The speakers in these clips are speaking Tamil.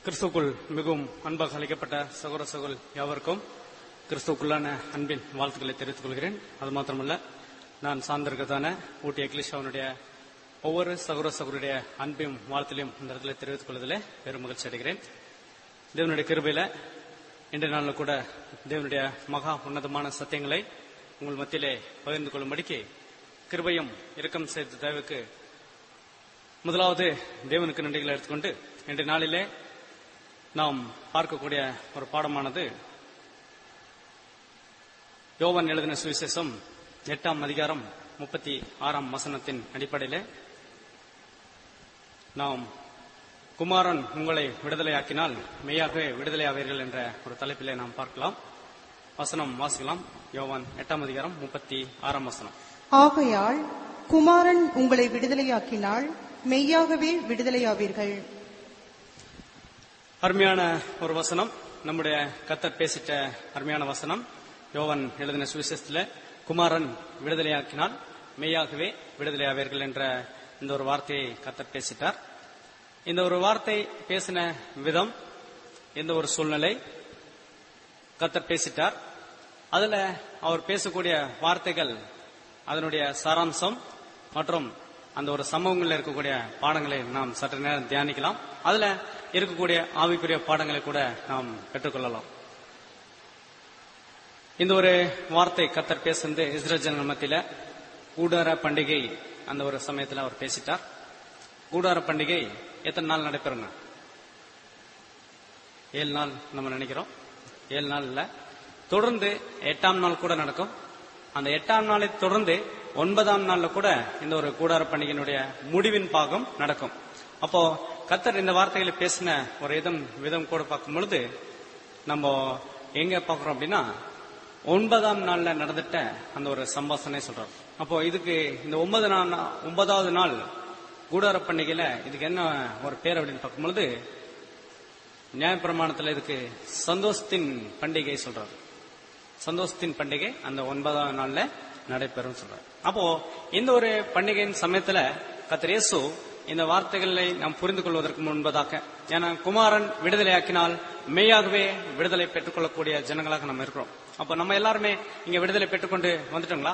கிறிஸ்துக்குள் மிகவும் அன்பாக அழைக்கப்பட்ட சகோதர சகோல் யாவருக்கும் கிறிஸ்துக்குள்ளான அன்பின் வாழ்த்துக்களை தெரிவித்துக் கொள்கிறேன் அது மாத்திரமல்ல நான் சார்ந்திருக்கிறதான ஊட்டி எக்லிஷாவனுடைய ஒவ்வொரு சகோதர சகோதரிய அன்பையும் வாழ்த்திலையும் இந்த இடத்துல தெரிவித்துக் கொள்வதில் பெரும் மகிழ்ச்சி அடைகிறேன் தேவனுடைய கிருபையில இன்றைய நாளில் கூட தேவனுடைய மகா உன்னதமான சத்தியங்களை உங்கள் மத்தியிலே பகிர்ந்து கொள்ளும்படிக்கு கிருபையும் இரக்கம் செய்த தேவைக்கு முதலாவது தேவனுக்கு நன்றிகளை எடுத்துக்கொண்டு இன்றைய நாளிலே நாம் பார்க்கக்கூடிய ஒரு பாடமானது யோவான் எழுதின சுவிசேஷம் எட்டாம் அதிகாரம் முப்பத்தி ஆறாம் வசனத்தின் அடிப்படையிலே நாம் குமாரன் உங்களை விடுதலையாக்கினால் மெய்யாகவே விடுதலையாவீர்கள் என்ற ஒரு தலைப்பிலே நாம் பார்க்கலாம் வசனம் வாசிக்கலாம் யோவான் எட்டாம் அதிகாரம் முப்பத்தி ஆறாம் வசனம் ஆகையால் குமாரன் உங்களை விடுதலையாக்கினால் மெய்யாகவே விடுதலையாவீர்கள் அருமையான ஒரு வசனம் நம்முடைய கத்தர் பேசிட்ட அருமையான வசனம் யோவன் எழுதின சுவிசேஷத்துல குமாரன் விடுதலையாக்கினால் மெய்யாகவே விடுதலையாவீர்கள் என்ற இந்த ஒரு வார்த்தையை கத்தர் பேசிட்டார் இந்த ஒரு வார்த்தை பேசின விதம் இந்த ஒரு சூழ்நிலை கத்தர் பேசிட்டார் அதுல அவர் பேசக்கூடிய வார்த்தைகள் அதனுடைய சாராம்சம் மற்றும் அந்த ஒரு சம்பவங்களில் இருக்கக்கூடிய பாடங்களை நாம் சற்று நேரம் தியானிக்கலாம் அதுல இருக்கக்கூடிய ஆவிக்குரிய பாடங்களை கூட நாம் பெற்றுக்கொள்ளலாம் இந்த ஒரு வார்த்தை கத்தர் பேசுறது இஸ்ரேல் ஜனங்கள் மத்தியில கூடார பண்டிகை அந்த ஒரு சமயத்தில் அவர் பேசிட்டார் கூடார பண்டிகை எத்தனை நாள் நடைபெறுங்க ஏழு நாள் நம்ம நினைக்கிறோம் ஏழு நாள் இல்ல தொடர்ந்து எட்டாம் நாள் கூட நடக்கும் அந்த எட்டாம் நாளை தொடர்ந்து ஒன்பதாம் நாள்ல கூட இந்த ஒரு கூடார பண்டிகையினுடைய முடிவின் பாகம் நடக்கும் அப்போ கத்தர் இந்த வார்த்தைகளை பேசின ஒரு இதம் விதம் கூட பார்க்கும் பொழுது நம்ம எங்க பாக்குறோம் அப்படின்னா ஒன்பதாம் நாள்ல நடந்துட்ட அந்த ஒரு சம்பாசனை சொல்றோம் அப்போ இதுக்கு இந்த ஒன்பது நாள் ஒன்பதாவது நாள் கூடார பண்டிகையில இதுக்கு என்ன ஒரு பேர் அப்படின்னு பார்க்கும் பொழுது நியாயப்பிரமாணத்துல இதுக்கு சந்தோஷத்தின் பண்டிகை சொல்றாரு சந்தோஷத்தின் பண்டிகை அந்த ஒன்பதாம் நாள்ல நடைபெறும் சொல்றாரு அப்போ இந்த ஒரு பண்டிகையின் சமயத்துல கத்தர் இயேசு இந்த வார்த்தைகளை நாம் புரிந்து கொள்வதற்கு முன்பதாக ஏன்னா குமாரன் விடுதலையாக்கினால் மெய்யாகவே விடுதலை பெற்றுக்கொள்ளக்கூடிய ஜனங்களாக நம்ம இருக்கிறோம் அப்போ நம்ம எல்லாருமே இங்க விடுதலை பெற்றுக்கொண்டு வந்துட்டோங்களா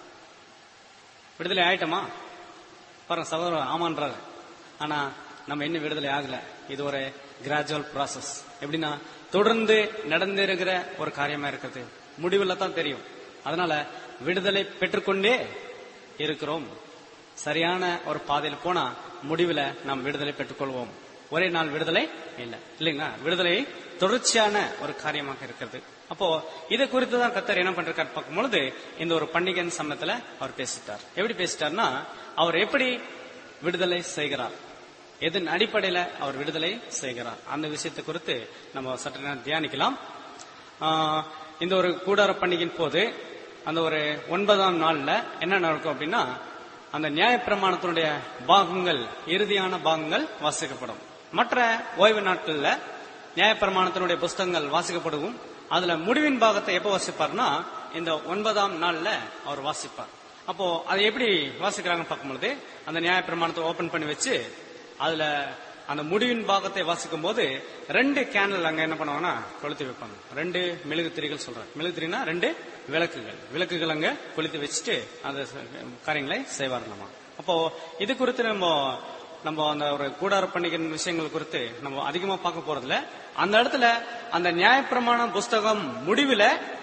விடுதலை ஆயிட்டோமா பாருங்க சகோதரர் ஆமான்றாரு ஆனா நம்ம இன்னும் விடுதலை ஆகல இது ஒரு கிராஜுவல் ப்ராசஸ் எப்படின்னா தொடர்ந்து நடந்திருக்கிற ஒரு காரியமா இருக்கிறது முடிவுல தான் தெரியும் அதனால விடுதலை பெற்றுக்கொண்டே இருக்கிறோம் சரியான ஒரு பாதையில் போனா முடிவுல நாம் விடுதலை பெற்றுக்கொள்வோம் ஒரே நாள் விடுதலை இல்ல இல்லைங்களா விடுதலை தொடர்ச்சியான ஒரு காரியமாக இருக்கிறது அப்போ இதை குறித்து தான் கத்தர் என்ன பண்றாரு பார்க்கும் பொழுது இந்த ஒரு பண்டிகையின் சமயத்துல அவர் பேசிட்டார் எப்படி பேசிட்டார்னா அவர் எப்படி விடுதலை செய்கிறார் எதன் அடிப்படையில அவர் விடுதலை செய்கிறார் அந்த விஷயத்தை குறித்து நம்ம சற்று நேரம் தியானிக்கலாம் ஆஹ் இந்த ஒரு கூடார பண்டிகையின் போது அந்த ஒரு ஒன்பதாம் நாள்ல என்ன நடக்கும் அப்படின்னா அந்த நியாயப்பிரமாணத்தினுடைய பாகங்கள் இறுதியான பாகங்கள் வாசிக்கப்படும் மற்ற ஓய்வு நாட்கள்ல நியாயப்பிரமாணத்தினுடைய புஸ்தகங்கள் வாசிக்கப்படும் அதுல முடிவின் பாகத்தை எப்ப வாசிப்பார்னா இந்த ஒன்பதாம் நாள்ல அவர் வாசிப்பார் அப்போ அதை எப்படி வாசிக்கிறாங்கன்னு பார்க்கும்பொழுது அந்த நியாயப்பிரமாணத்தை ஓபன் பண்ணி வச்சு அதுல அந்த முடிவின் பாகத்தை வாசிக்கும் போது ரெண்டு கேனல் அங்க என்ன பண்ணுவாங்கன்னா கொளுத்தி வைப்பாங்க ரெண்டு மெழுகு திரிகள் சொல்றாங்க மெழுகு திரினா ரெண்டு விளக்குகள் விளக்குகள் அங்க கொளுத்தி வச்சுட்டு அந்த காரியங்களை செய்வார்களாமா அப்போ இது குறித்து நம்ம நம்ம அந்த ஒரு கூடார பண்டிகை விஷயங்கள் குறித்து நம்ம அதிகமா பார்க்க போறதுல அந்த இடத்துல அந்த நியாயப்பிரமாண புஸ்தகம் முடிவுல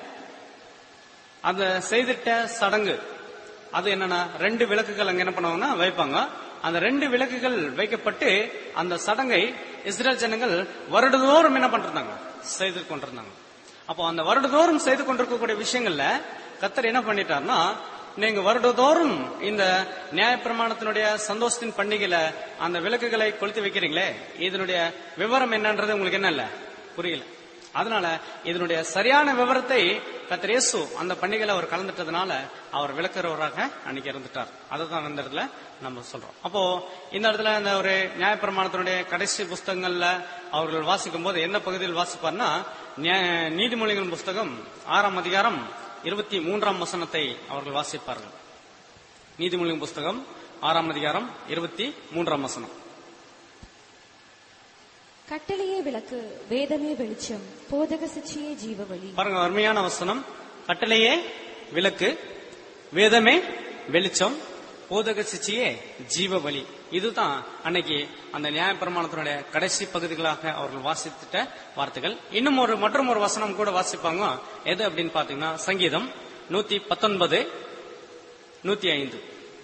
அந்த செய்திட்ட சடங்கு அது என்னன்னா ரெண்டு விளக்குகள் அங்க என்ன பண்ணுவாங்கன்னா வைப்பாங்க அந்த ரெண்டு விளக்குகள் வைக்கப்பட்டு அந்த சடங்கை இஸ்ரேல் ஜனங்கள் வருடதோறும் என்ன பண்றாங்க செய்து கொண்டிருந்தாங்க அப்போ அந்த வருடதோறும் செய்து கொண்டிருக்கக்கூடிய விஷயங்கள்ல கத்தர் என்ன பண்ணிட்டார்னா நீங்க வருடதோறும் இந்த நியாயப்பிரமாணத்தினுடைய சந்தோஷத்தின் பண்டிகையில அந்த விளக்குகளை கொளுத்தி வைக்கிறீங்களே இதனுடைய விவரம் என்னன்றது உங்களுக்கு என்ன இல்ல புரியல அதனால இதனுடைய சரியான விவரத்தை கத்திரேசு அந்த பண்டிகையில அவர் கலந்துட்டதுனால அவர் விளக்குறவராக அன்னைக்கு இருந்துட்டார் அதுதான் அந்த இடத்துல நம்ம சொல்றோம் அப்போ இந்த இடத்துல இந்த ஒரு நியாயப்பிரமாணத்தினுடைய கடைசி புஸ்தகங்கள்ல அவர்கள் வாசிக்கும் போது என்ன பகுதியில் வாசிப்பார்னா நீதிமொழிகள் புஸ்தகம் ஆறாம் அதிகாரம் இருபத்தி மூன்றாம் வசனத்தை அவர்கள் வாசிப்பார்கள் நீதிமொழிகள் புஸ்தகம் ஆறாம் அதிகாரம் இருபத்தி மூன்றாம் வசனம் கட்டளையே விளக்கு வேதமே வெளிச்சம் போதக சிச்சையே ஜீவவழி பாருங்க அருமையான வசனம் கட்டளையே விளக்கு வேதமே வெளிச்சம் போதக சிச்சியே ஜீவ வழி இதுதான் அன்னைக்கு அந்த நியாயப்பிரமாணத்தினுடைய கடைசி பகுதிகளாக அவர்கள் வாசித்துட்ட வார்த்தைகள் இன்னும் ஒரு மற்றும் ஒரு வசனம் கூட வாசிப்பாங்க எது அப்படின்னு பாத்தீங்கன்னா சங்கீதம் நூத்தி பத்தொன்பது நூத்தி ஐந்து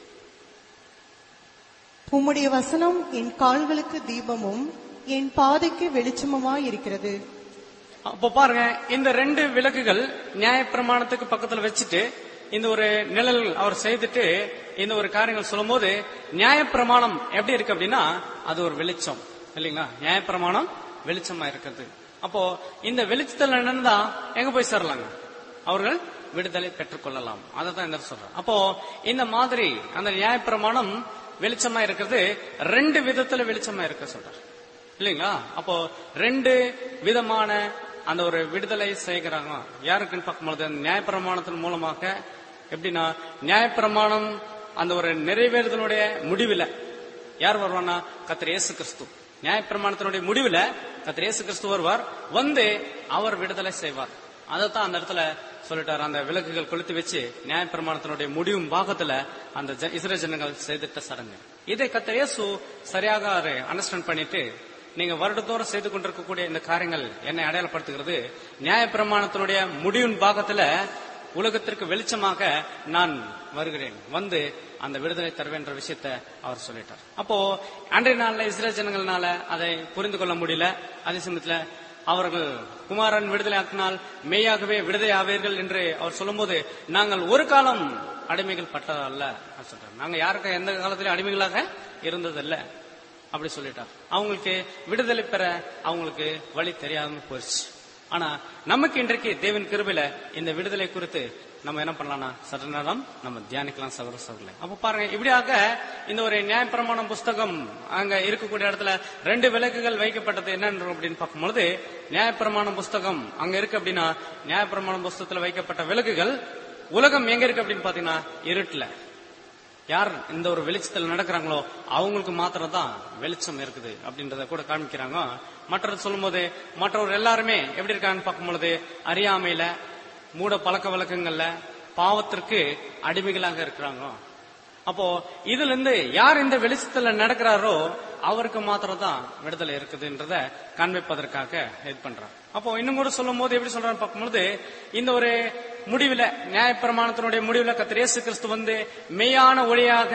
உம்முடைய வசனம் என் கால்களுக்கு தீபமும் என் பாதைக்கு வெளிச்சமுமாய் இருக்கிறது அப்போ பாருங்க இந்த ரெண்டு விளக்குகள் நியாயப்பிரமாணத்துக்கு பக்கத்துல வச்சுட்டு இந்த ஒரு நிழல் அவர் செய்துட்டு இந்த ஒரு காரியங்கள் சொல்லும்போது நியாயப்பிரமாணம் எப்படி இருக்கு அப்படின்னா அது ஒரு வெளிச்சம் இல்லைங்களா நியாயப்பிரமாணம் வெளிச்சமா இருக்கிறது அப்போ இந்த வெளிச்சத்துல நடந்தா எங்க போய் சேரலாங்க அவர்கள் விடுதலை பெற்றுக்கொள்ளலாம் அதை தான் இந்த இடத்துல சொல்றேன் அப்போ இந்த மாதிரி அந்த நியாயப்பிரமாணம் வெளிச்சமா இருக்கிறது ரெண்டு விதத்துல வெளிச்சமா இருக்க சொல்றார் இல்லைங்களா அப்போ ரெண்டு விதமான அந்த ஒரு விடுதலை செய்கிறாங்க யாருக்குன்னு பார்க்கும்போது அந்த நியாயப்பிரமாணத்தின் மூலமாக எப்படின்னா நியாயப்பிரமாணம் அந்த ஒரு நிறைவேறுதலுடைய முடிவில் யார் வருவானா கத்திர இயேசு கிறிஸ்து நியாயப்பிரமாணத்தினுடைய முடிவில் கத்திர இயேசு கிறிஸ்து வருவார் வந்து அவர் விடுதலை செய்வார் அதைத்தான் அந்த இடத்துல சொல்லிட்டார் அந்த விளக்குகள் கொளுத்தி வச்சு நியாயப்பிரமாணத்தினுடைய முடிவும் பாகத்துல அந்த ஜ- இஸ்ரேல் ஜனங்கள் செய்திட்ட சடங்கு இதை கத்த இயேசு சரியாக அண்டர்ஸ்டாண்ட் பண்ணிட்டு நீங்க வருடத்தோறும் செய்து கொண்டிருக்கக்கூடிய இந்த காரியங்கள் என்னை அடையாளப்படுத்துகிறது நியாயப்பிரமாணத்தினுடைய முடிவின் பாகத்துல உலகத்திற்கு வெளிச்சமாக நான் வருகிறேன் வந்து அந்த விடுதலை தருவேன் என்ற விஷயத்தை அவர் சொல்லிட்டார் அப்போ அன்றைய நாள்ல இஸ்ரேல் ஜனங்கள்னால அதை புரிந்து கொள்ள முடியல அதே சமயத்துல அவர்கள் குமாரன் விடுதலை ஆக்கினால் மெய்யாகவே விடுதலை ஆவீர்கள் என்று அவர் சொல்லும்போது நாங்கள் ஒரு காலம் அடிமைகள் பட்டதல்ல அப்படின்னு சொல்றார் நாங்க யாருக்கும் எந்த காலத்திலும் அடிமைகளாக இருந்ததில்ல அப்படி சொல்லிட்டார் அவங்களுக்கு விடுதலை பெற அவங்களுக்கு வழி தெரியாம போயிடுச்சு ஆனா நமக்கு இன்றைக்கு தேவன் கிருபையில இந்த விடுதலை குறித்து நம்ம என்ன பண்ணலாம்னா சற்று நேரம் நம்ம தியானிக்கலாம் சகோதர சகோதரர்களே அப்ப பாருங்க இப்படியாக இந்த ஒரு நியாயப்பிரமாணம் புஸ்தகம் அங்க இருக்கக்கூடிய இடத்துல ரெண்டு விளக்குகள் வைக்கப்பட்டது என்னன்னு அப்படின்னு பார்க்கும்பொழுது நியாயப்பிரமாணம் புஸ்தகம் அங்க இருக்கு அப்படின்னா நியாயப்பிரமாணம் புஸ்தகத்துல வைக்கப்பட்ட விளக்குகள் உலகம் எங்க இருக்கு அப்படின்னு பாத்தீங்கன்னா இருட்டுல யார் இந்த ஒரு வெளிச்சத்தில் நடக்கிறாங்களோ அவங்களுக்கு மாத்திரம் தான் வெளிச்சம் இருக்குது அப்படின்றத கூட காமிக்கிறாங்க மற்றது சொல்லும்போது மற்றவர் எல்லாருமே எப்படி இருக்காங்கன்னு பார்க்கும்பொழுது அறியாமையில மூட பழக்க வழக்கங்கள்ல பாவத்திற்கு அடிமைகளாக இருக்கிறாங்க அப்போ இதுல இருந்து யார் இந்த வெளிச்சத்துல நடக்கிறாரோ அவருக்கு மாத்திரம் தான் விடுதலை இருக்குதுன்றத காண்பிப்பதற்காக இது பண்றார் அப்போ இன்னும் கூட சொல்லும் போது எப்படி சொல்றான்னு பார்க்கும்போது இந்த ஒரு முடிவுல நியாயப்பிரமாணத்தினுடைய முடிவுல கத்திர இயேசு கிறிஸ்து வந்து மெய்யான ஒளியாக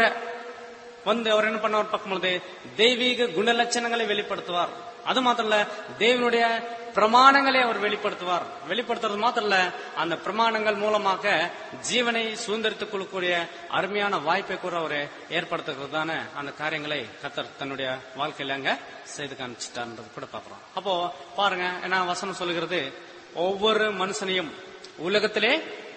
வந்து அவர் என்ன பண்ணவர் பார்க்கும்போது தெய்வீக குணலட்சணங்களை வெளிப்படுத்துவார் அது மாத்திரம் இல்ல தேவனுடைய பிரமாணங்களை அவர் வெளிப்படுத்துவார் வெளிப்படுத்துறது மாத்திரம் இல்ல அந்த பிரமாணங்கள் மூலமாக ஜீவனை சுதந்திரித்துக் கொள்ளக்கூடிய அருமையான வாய்ப்பை கூட அவர் ஏற்படுத்துகிறதான அந்த காரியங்களை கத்தர் தன்னுடைய வாழ்க்கையில அங்க செய்து காமிச்சிட்டார்ன்றது கூட பாக்குறோம் அப்போ பாருங்க என்ன வசனம் சொல்லுகிறது ஒவ்வொரு மனுஷனையும் உலகத்திலே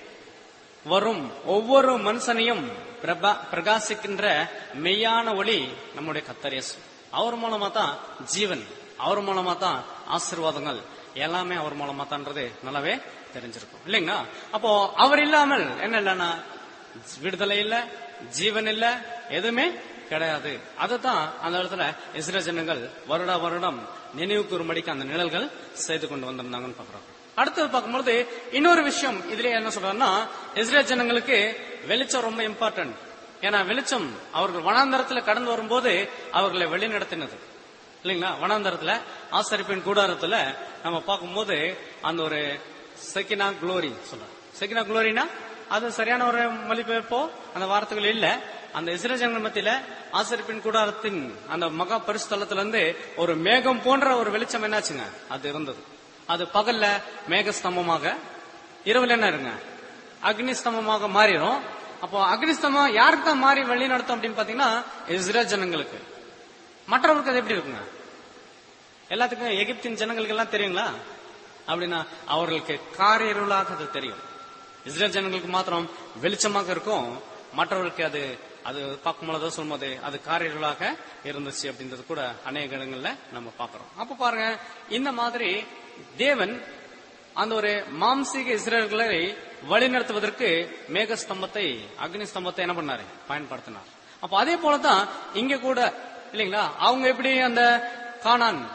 வரும் ஒவ்வொரு மனுஷனையும் பிரபா பிரகாசிக்கின்ற மெய்யான ஒளி நம்முடைய கத்தரேசு அவர் மூலமா தான் ஜீவன் அவர் மூலமா தான் ஆசீர்வாதங்கள் எல்லாமே அவர் மூலமா தான்றது நல்லாவே தெரிஞ்சிருக்கும் இல்லைங்களா அப்போ அவர் இல்லாமல் என்ன இல்லைன்னா விடுதலை இல்ல ஜீவன் இல்ல எதுவுமே கிடையாது அதுதான் அந்த இடத்துல இஸ்ரேல் ஜனங்கள் வருட வருடம் நினைவு கூறும்படிக்கு அந்த நிழல்கள் செய்து கொண்டு வந்திருந்தாங்கன்னு பாக்குறோம் அடுத்தது பார்க்கும்போது இன்னொரு விஷயம் இதுல என்ன சொல்றாருன்னா இஸ்ரேல் ஜனங்களுக்கு வெளிச்சம் ரொம்ப இம்பார்ட்டன்ட் ஏன்னா வெளிச்சம் அவர்கள் வனாந்தரத்துல கடந்து வரும்போது அவர்களை வழிநடத்தினது இல்லைங்களா வனாந்தரத்துல ஆசரிப்பின் கூடாரத்துல நம்ம பார்க்கும்போது அந்த ஒரு செக்கினா குளோரி சொல்றோம் செக்கினா குளோரினா அது சரியான ஒரு மொழிபெயர்ப்போ அந்த வார்த்தைகள் இல்ல அந்த இஸ்ரேல் ஜனங்கள் மத்தியில ஆசரிப்பின் கூடாரத்தின் அந்த மகா பரிசுத்தலத்துல இருந்து ஒரு மேகம் போன்ற ஒரு வெளிச்சம் என்னாச்சுங்க அது இருந்தது அது பகல்ல மேக ஸ்தம்பமாக இரவுல என்ன இருங்க அக்னி ஸ்தம்பமாக மாறிடும் அப்போ அக்னி ஸ்தம்பம் யாருக்கு தான் மாறி வழி நடத்தும் அப்படின்னு பாத்தீங்கன்னா இஸ்ரேல் ஜனங்களுக்கு மற்றவருக்கு அது எப்படி இருக்குங்க எல்லாத்துக்கும் எகிப்தின் ஜனங்களுக்கு எல்லாம் தெரியுங்களா அப்படின்னா அவர்களுக்கு காரிருளாக அது தெரியும் இஸ்ரேல் ஜனங்களுக்கு மாத்திரம் வெளிச்சமாக இருக்கும் மற்றவர்களுக்கு அது அது பார்க்கும்போது சொல்லும்போது அது காரிருளாக இருந்துச்சு அப்படின்றது கூட அநேக இடங்கள்ல நம்ம பார்க்கிறோம் அப்ப பாருங்க இந்த மாதிரி தேவன் அந்த ஒரு மாம்சீக இஸ்ரேல்களை வழிநடத்துவதற்கு மேக ஸ்தம்பத்தை அக்னி ஸ்தம்பத்தை என்ன பண்ணாரு பயன்படுத்தினார் அப்ப அதே போலதான் இங்க கூட இல்லைங்களா அவங்க எப்படி அந்த கானான்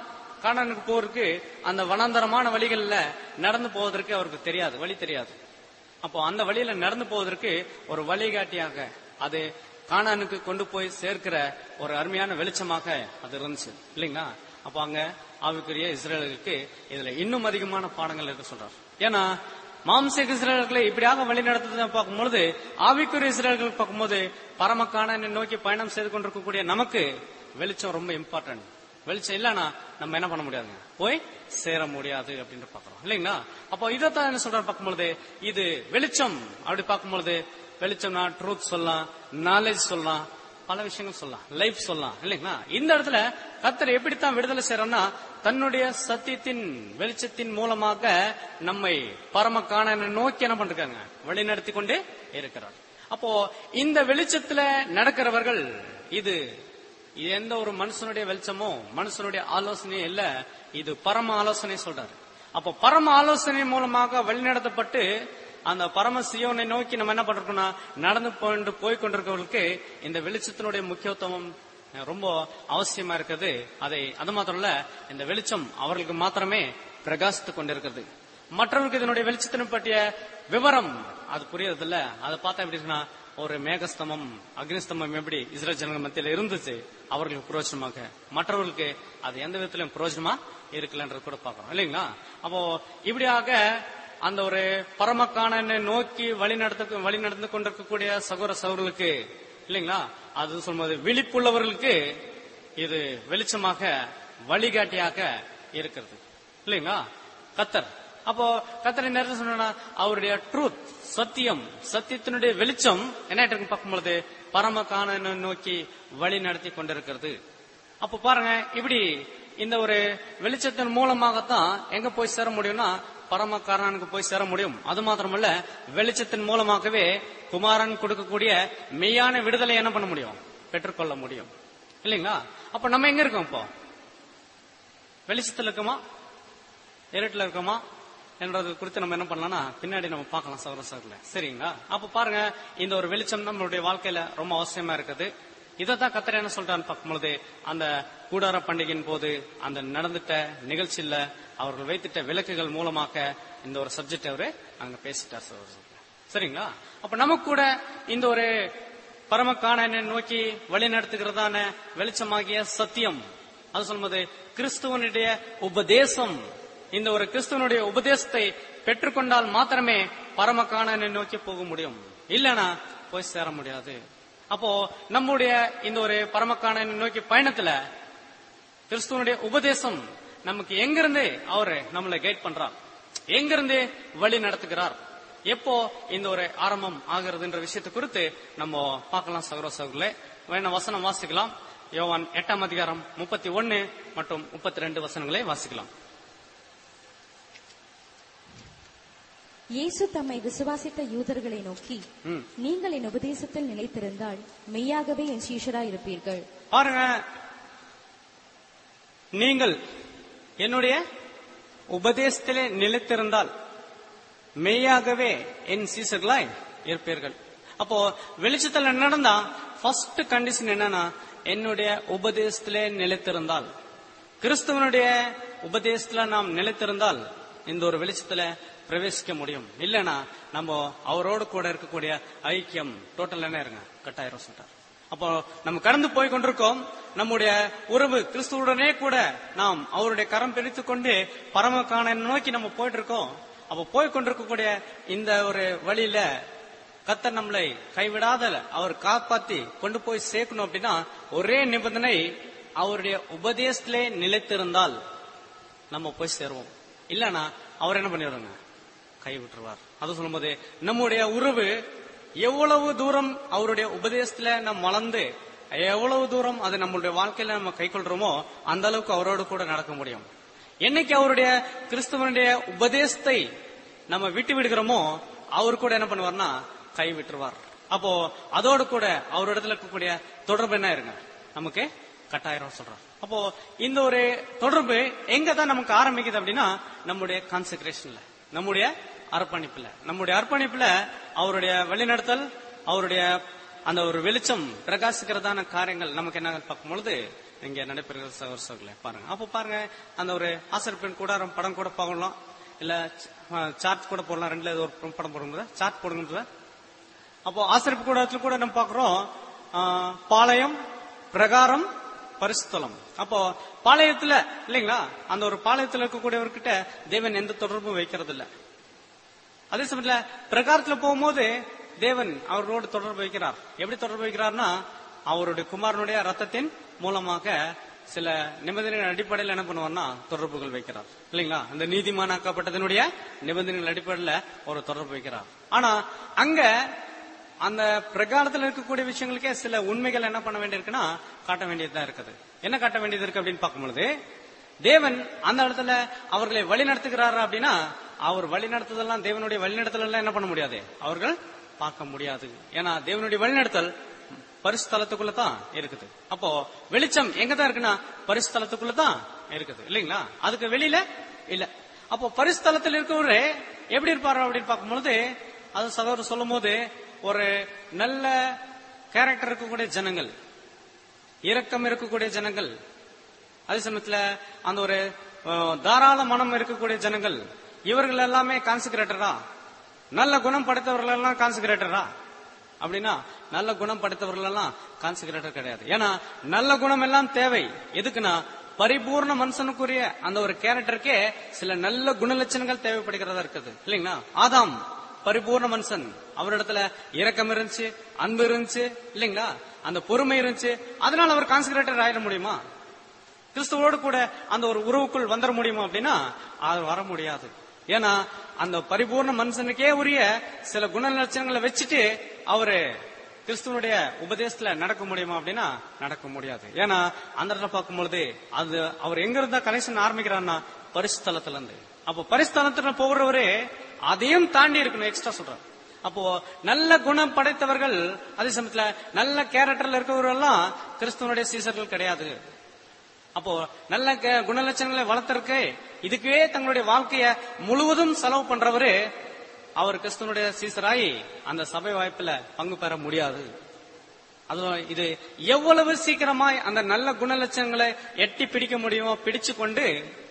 கானானுக்கு போறதுக்கு அந்த வனாந்தரமான வழிகள்ல நடந்து போவதற்கு அவருக்கு தெரியாது வழி தெரியாது அப்போ அந்த வழியில நடந்து போவதற்கு ஒரு வழிகாட்டியாக அது கானானுக்கு கொண்டு போய் சேர்க்கிற ஒரு அருமையான வெளிச்சமாக அது இருந்துச்சு இல்லைங்களா அப்போ அங்க ஆவிக்குரிய இஸ்ரேலுக்கு இதுல இன்னும் அதிகமான பாடங்கள் இருக்கு சொல்றார் ஏன்னா மாம்சீக இஸ்ரேல்களை இப்படியாக வழி நடத்துறதை பார்க்கும்பொழுது ஆவிக்குரிய இஸ்ரேல்கள் பார்க்கும்போது பரமக்கான நோக்கி பயணம் செய்து கொண்டிருக்கக்கூடிய நமக்கு வெளிச்சம் ரொம்ப இம்பார்ட்டன்ட் வெளிச்சம் இல்லைன்னா நம்ம என்ன பண்ண முடியாதுங்க போய் சேர முடியாது அப்படின்னு பாக்குறோம் இல்லைங்களா அப்போ இதைத்தான் என்ன சொல்றாரு பார்க்கும்பொழுது இது வெளிச்சம் அப்படி பார்க்கும்பொழுது வெளிச்சம்னா ட்ரூத் சொல்லலாம் நாலேஜ் சொல்லலாம் பல விஷயங்கள் சொல்லலாம் லைஃப் சொல்லலாம் இல்லைங்களா இந்த இடத்துல கத்தர் எப்படித்தான் விடுதலை செய்யறோம்னா தன்னுடைய சத்தியத்தின் வெளிச்சத்தின் மூலமாக நம்மை பரமக்கான நோக்கி என்ன பண்றாங்க வழி நடத்தி கொண்டே இருக்கிறார் அப்போ இந்த வெளிச்சத்துல நடக்கிறவர்கள் இது இது எந்த ஒரு மனுஷனுடைய வெளிச்சமோ மனுஷனுடைய ஆலோசனையும் இல்ல இது பரம ஆலோசனை சொல்றாரு அப்போ பரம ஆலோசனை மூலமாக வழிநடத்தப்பட்டு அந்த பரம சியோனை நோக்கி நம்ம என்ன பண்றோம்னா நடந்து போயிட்டு போய் கொண்டிருக்கவர்களுக்கு இந்த வெளிச்சத்தினுடைய முக்கியத்துவம் ரொம்ப அவசியமா இருக்குது அதை அது மாத்திரம் இல்ல இந்த வெளிச்சம் அவர்களுக்கு மாத்திரமே பிரகாசித்து கொண்டிருக்கிறது மற்றவர்களுக்கு இதனுடைய வெளிச்சத்தினை பற்றிய விவரம் அது புரியறது இல்ல அதை பார்த்தா எப்படி இருக்குன்னா ஒரு மேகஸ்தமம் அக்னிஸ்தமம் எப்படி இஸ்ரேல் ஜனங்கள் மத்தியில இருந்துச்சு அவர்களுக்கு புரோஜனமாக மற்றவர்களுக்கு அது எந்த விதத்திலும் புரோஜனமா இருக்கலன்றது கூட பார்க்கறோம் இல்லைங்களா அப்போ இப்படியாக அந்த ஒரு பரமக்கான நோக்கி வழி நடத்த வழி நடந்து கொண்டிருக்கக்கூடிய சகோதர சகோதரர்களுக்கு இல்லைங்களா அது சொல்லும்போது விழிப்புள்ளவர்களுக்கு இது வெளிச்சமாக வழிகாட்டியாக இருக்கிறது இல்லைங்களா கத்தர் அப்போ கத்தரை நேரத்தில் சொன்னா அவருடைய ட்ரூத் சத்தியம் சத்தியத்தினுடைய வெளிச்சம் என்ன இருக்கு பார்க்கும்பொழுது பரமக்கான நோக்கி வழி நடத்தி கொண்டிருக்கிறது அப்ப பாருங்க இப்படி இந்த ஒரு வெளிச்சத்தின் மூலமாகத்தான் எங்க போய் சேர முடியும்னா பரமக்காரனுக்கு போய் சேர முடியும் அது மாத்திரமல்ல வெளிச்சத்தின் மூலமாகவே குமாரன் கொடுக்கக்கூடிய மெய்யான விடுதலை என்ன பண்ண முடியும் பெற்றுக்கொள்ள முடியும் இல்லைங்களா அப்ப நம்ம எங்க இருக்கோம் இப்போ வெளிச்சத்துல இருக்கோமா இருட்டுல இருக்கோமா என்றது குறித்து நம்ம என்ன பண்ணலாம்னா பின்னாடி நம்ம பார்க்கலாம் சகோதர சகோதரர்களே சரிங்களா அப்ப பாருங்க இந்த ஒரு வெளிச்சம் நம்மளுடைய வாழ்க்கையில ரொம்ப அவசியமா இருக்குது இதைத்தான் கத்தர் என்ன சொல்றான்னு பார்க்கும்பொழுது அந்த கூடார பண்டிகையின் போது அந்த நடந்துட்ட நிகழ்ச்சியில அவர்கள் வைத்திட்ட விளக்குகள் மூலமாக இந்த ஒரு சப்ஜெக்ட் அவரு அங்க பேசிட்டார் சகோதர சகோதரர்களே. சரிங்களா அப்ப நமக்கு கூட இந்த ஒரு பரமக்கான நோக்கி வழி நடத்துகிறதான வெளிச்சமாகிய சத்தியம் அது சொல்லும்போது கிறிஸ்துவனுடைய உபதேசம் இந்த ஒரு கிறிஸ்துவனுடைய உபதேசத்தை பெற்றுக்கொண்டால் மாத்திரமே பரமக்கான நோக்கி போக முடியும் இல்லனா போய் சேர முடியாது அப்போ நம்முடைய இந்த ஒரு பரமக்கான நோக்கி பயணத்துல கிறிஸ்துவனுடைய உபதேசம் நமக்கு எங்கிருந்து அவரு நம்மளை கைட் பண்றார் எங்கிருந்து வழி நடத்துகிறார் எப்போ இந்த ஒரு ஆரம்பம் ஆகிறதுன்ற விஷயத்தை குறித்து நம்ம பார்க்கலாம் சகோதர சகோதரர்களே வேணா வசனம் வாசிக்கலாம் யோவான் எட்டாம் அதிகாரம் முப்பத்தி ஒன்னு மற்றும் முப்பத்தி ரெண்டு வசனங்களை வாசிக்கலாம் இயேசு தம்மை விசுவாசித்த யூதர்களை நோக்கி ம். நீங்கள் என் உபதேசத்தில் நிலைத்திருந்தால் மெய்யாகவே என் சீஷராய் இருப்பீர்கள் பாருங்க நீங்கள் என்னுடைய உபதேசத்திலே நிலைத்திருந்தால் மெய்யாகவே என் சீசர்களாய் இருப்பீர்கள் அப்போ வெளிச்சத்துல நடந்தா ஃபர்ஸ்ட் கண்டிஷன் என்னன்னா என்னுடைய உபதேசத்திலே நிலைத்திருந்தால் கிறிஸ்துவனுடைய உபதேசத்துல நாம் நிலைத்திருந்தால் இந்த ஒரு வெளிச்சத்துல பிரவேசிக்க முடியும் இல்லனா நம்ம அவரோடு கூட இருக்கக்கூடிய ஐக்கியம் டோட்டல் என்ன இருங்க கட்டாயிரம் சொல்லிட்டார் அப்போ நம்ம கடந்து போய் கொண்டிருக்கோம் நம்முடைய உறவு கிறிஸ்துவுடனே கூட நாம் அவருடைய கரம் பிரித்துக் கொண்டு பரமக்கான நோக்கி நம்ம போயிட்டு இருக்கோம் அப்போ போய் கொண்டிருக்கக்கூடிய இந்த ஒரு வழியில கத்தர் நம்மளை கைவிடாத அவர் காப்பாத்தி கொண்டு போய் சேர்க்கணும் அப்படின்னா ஒரே நிபந்தனை அவருடைய உபதேசத்திலே நிலைத்திருந்தால் நம்ம போய் சேருவோம் இல்லனா அவர் என்ன பண்ணிடுவாங்க கை விட்டுருவார் அது சொல்லும்போது நம்முடைய உறவு எவ்வளவு தூரம் அவருடைய உபதேசத்துல நம்ம வளர்ந்து எவ்வளவு தூரம் அது நம்மளுடைய வாழ்க்கையில நம்ம கை கொள்றோமோ அந்த அளவுக்கு அவரோடு கூட நடக்க முடியும் என்னைக்கு அவருடைய கிறிஸ்துவனுடைய உபதேசத்தை நம்ம விட்டு விடுகிறோமோ அவர் கூட என்ன பண்ணுவார்னா கை விட்டுருவார் அப்போ அதோடு கூட அவரிடத்துல இருக்கக்கூடிய தொடர்பு என்ன இருங்க நமக்கு கட்டாயிரம் சொல்றார் அப்போ இந்த ஒரு தொடர்பு எங்க தான் நமக்கு ஆரம்பிக்குது அப்படின்னா நம்முடைய கான்சென்ட்ரேஷன்ல நம்முடைய அர்ப்பணிப்புல நம்முடைய அர்ப்பணிப்புல அவருடைய வழிநடத்தல் அவருடைய அந்த ஒரு வெளிச்சம் பிரகாசிக்கிறதான காரியங்கள் நமக்கு என்ன பார்க்கும் பொழுது இங்க நடைபெறுகிற சகோதரர்களே பாருங்க அப்போ பாருங்க அந்த ஒரு ஆசிரியப்பின் கூடாரம் படம் கூட பார்க்கலாம் இல்ல சார்ட் கூட போடலாம் ரெண்டுல ஏதோ ஒரு படம் போடுங்க சார்ட் போடுங்க அப்போ ஆசிரியப்பு கூடத்துல கூட நம்ம பாக்குறோம் ஆ, பாளையம் பிரகாரம் பரிசுத்தலம் அப்போ பாளையத்துல இல்லைங்களா அந்த ஒரு பாளையத்துல இருக்கக்கூடியவர்கிட்ட தேவன் எந்த தொடர்பும் வைக்கிறது இல்ல அதே சமயத்துல பிரகாரத்துல போகும்போது தேவன் அவர்களோடு தொடர்பு வைக்கிறார் எப்படி தொடர்பு வைக்கிறார்னா அவருடைய குமாரனுடைய ரத்தத்தின் மூலமாக சில நிபந்தனைகள் அடிப்படையில் என்ன பண்ணுவார்னா தொடர்புகள் வைக்கிறார் இல்லைங்களா அந்த நீதிமானாக்கப்பட்டதனுடைய நிபந்தனைகள் அடிப்படையில் ஒரு தொடர்பு வைக்கிறார் ஆனா அங்க அந்த பிரகாரத்தில் இருக்கக்கூடிய விஷயங்களுக்கே சில உண்மைகள் என்ன பண்ண வேண்டியிருக்குன்னா காட்ட வேண்டியதுதான் இருக்குது என்ன காட்ட வேண்டியது இருக்கு அப்படின்னு பார்க்கும்பொழுது தேவன் அந்த இடத்துல அவர்களை வழி நடத்துகிறாரா அப்படின்னா அவர் வழி நடத்துதெல்லாம் தேவனுடைய வழிநடத்தல் எல்லாம் என்ன பண்ண முடியாது அவர்கள் பார்க்க முடியாது ஏன்னா தேவனுடைய வழிநடத்தல் பரிசுத்தலத்துக்குள்ள தான் இருக்குது அப்போ வெளிச்சம் எங்க தான் இருக்குன்னா பரிசுத்தலத்துக்குள்ள தான் இருக்குது இல்லைங்களா அதுக்கு வெளியில இல்ல அப்போ பரிசுத்தலத்தில் இருக்கவரு எப்படி இருப்பாரு அப்படின்னு பார்க்கும்பொழுது அது சகோதரர் சொல்லும் போது ஒரு நல்ல கேரக்டர் இருக்கக்கூடிய ஜனங்கள் இரக்கம் இருக்கக்கூடிய ஜனங்கள் அதே சமயத்துல அந்த ஒரு அஹ், தாராள மனம் இருக்கக்கூடிய ஜனங்கள் இவர்கள் எல்லாமே கான்சிகரேட்டரா நல்ல குணம் படைத்தவர்கள் எல்லாம் கான்சிகரேட்டரா அப்படின்னா நல்ல குணம் படைத்தவர்கள் எல்லாம் கான்சிகரேட்டர் கிடையாது ஏன்னா நல்ல குணம் எல்லாம் தேவை எதுக்குன்னா பரிபூர்ண மனுஷனுக்குரிய அந்த ஒரு கேரக்டருக்கே சில நல்ல குணலட்சணங்கள் தேவைப்படுகிறதா இருக்குது இல்லைங்களா ஆதாம் பரிபூர்ண மனுஷன் அவரிடத்துல இரக்கம் இருந்துச்சு அன்பு இருந்துச்சு இல்லைங்களா அந்த பொறுமை இருந்துச்சு அதனால அவர் கான்சிகரேட்டர் ஆயிட முடியுமா கிறிஸ்துவோடு கூட அந்த ஒரு உறவுக்குள் வந்துட முடியுமா அப்படின்னா அது வர முடியாது ஏன்னா அந்த பரிபூர்ண மனுஷனுக்கே உரிய சில குண லட்சணங்களை வச்சுட்டு அவரு கிறிஸ்துவனுடைய உபதேசத்துல நடக்க முடியுமா அப்படின்னா நடக்க முடியாது ஏன்னா அந்த இடத்துல பார்க்கும்பொழுது அது அவர் எங்க இருந்தா கனெக்ஷன் ஆரம்பிக்கிறாருன்னா பரிசுத்தலத்துல இருந்து அப்போ பரிசுத்தலத்துல போகிறவரே அதையும் தாண்டி இருக்கணும் எக்ஸ்ட்ரா சொல்றாரு அப்போ நல்ல குணம் படைத்தவர்கள் அதே சமயத்துல நல்ல கேரக்டர்ல இருக்கவர்கள் எல்லாம் கிறிஸ்துவனுடைய சீசர்கள் கிடையாது அப்போ நல்ல க- குணலட்சணங்களை வளர்த்தறக்கு இதுக்கே தங்களுடைய வாழ்க்கைய முழுவதும் செலவு பண்றவரு அவர் கிறிஸ்துவனுடைய சீசராய் அந்த சபை வாய்ப்புல பங்கு பெற முடியாது அதுவும் இது எவ்வளவு சீக்கிரமாய் அந்த நல்ல குணலட்சணங்களை எட்டி பிடிக்க முடியுமோ பிடிச்சு கொண்டு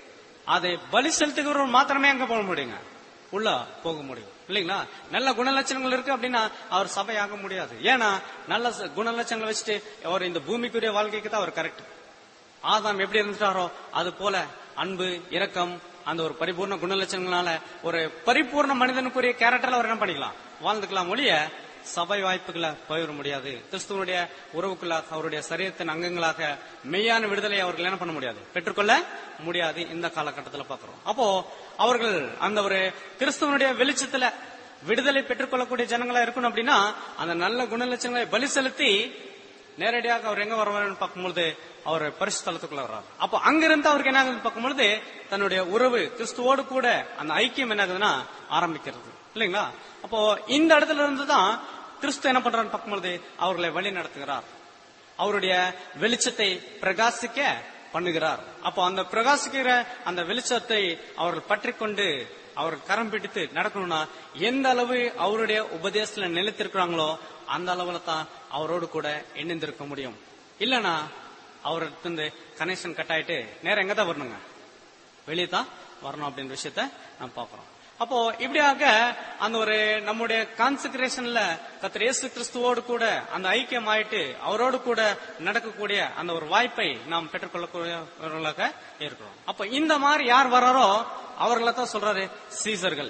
அதை பலி செலுத்துகிறவர் மாத்திரமே அங்க போக முடியுங்க உள்ள போக முடியும் இல்லைங்களா நல்ல குணலட்சணங்கள் இருக்கு அப்படின்னா அவர் சபையாக முடியாது ஏன்னா நல்ல ச- குணலட்சணங்களை வச்சுட்டு அவர் இந்த பூமிக்குரிய வாழ்க்கைக்கு தான் அவர் கரெக்ட் ஆதாம் எப்படி இருந்துட்டாரோ அது போல அன்பு இரக்கம் அந்த ஒரு பரிபூர்ண குணலட்சணங்களால ஒரு பரிபூர்ண மனிதனுக்குரிய கேரக்டர்ல அவர் என்ன பண்ணிக்கலாம் வாழ்ந்துக்கலாம் ஒழிய சபை வாய்ப்புகளை போயிட முடியாது கிறிஸ்துவனுடைய உறவுக்குள்ளாக அவருடைய சரீரத்தின் அங்கங்களாக மெய்யான விடுதலை அவர்கள் என்ன பண்ண முடியாது பெற்றுக்கொள்ள முடியாது இந்த காலகட்டத்தில் பார்க்கிறோம் அப்போ அவர்கள் அந்த ஒரு கிறிஸ்துவனுடைய வெளிச்சத்துல விடுதலை பெற்றுக்கொள்ளக்கூடிய ஜனங்களா இருக்கணும் அப்படின்னா அந்த நல்ல குணலட்சணங்களை பலி செலுத்தி நேரடியாக அவர் எங்க வருவாருன்னு பார்க்கும்பொழுது அவர் பரிசுத்தலத்துக்குள்ள வர்றாரு அப்போ அங்கிருந்து அவருக்கு என்ன ஆகுதுன்னு பார்க்கும்பொழுது தன்னுடைய உறவு கிறிஸ்துவோடு கூட அந்த ஐக்கியம் என்ன ஆகுதுன்னா ஆரம்பிக்கிறது இல்லைங்களா அப்போ இந்த இடத்துல இருந்து தான் கிறிஸ்து என்ன பண்றாருன்னு பார்க்கும்பொழுது அவர்களை வழி நடத்துகிறார் அவருடைய வெளிச்சத்தை பிரகாசிக்க பண்ணுகிறார் அப்போ அந்த பிரகாசிக்கிற அந்த வெளிச்சத்தை அவர்கள் பற்றிக்கொண்டு அவர் கரம் பிடித்து நடக்கணும்னா எந்த அளவு அவருடைய உபதேசத்துல நிலைத்திருக்கிறாங்களோ அந்த அளவுல தான் அவரோடு கூட இணைந்திருக்க முடியும் இல்லனா அவர்கிட்ட கனெக்ஷன் கட் ஆயிட்டு நேரம் எங்க தான் வரணுங்க வெளியே தான் வரணும் அப்படின்ற விஷயத்த நாம் பார்க்கிறோம் அப்போ இப்படியாக அந்த ஒரு நம்முடைய கான்சென்ட்ரேஷன்ல கத்திர இயேசு கிறிஸ்துவோடு கூட அந்த ஐக்கியம் ஆயிட்டு அவரோடு கூட நடக்கக்கூடிய அந்த ஒரு வாய்ப்பை நாம் பெற்றுக்கொள்ளக்கூடியவர்களாக இருக்கிறோம் அப்போ இந்த மாதிரி யார் வராரோ அவர்களை தான் சொல்றாரு சீசர்கள்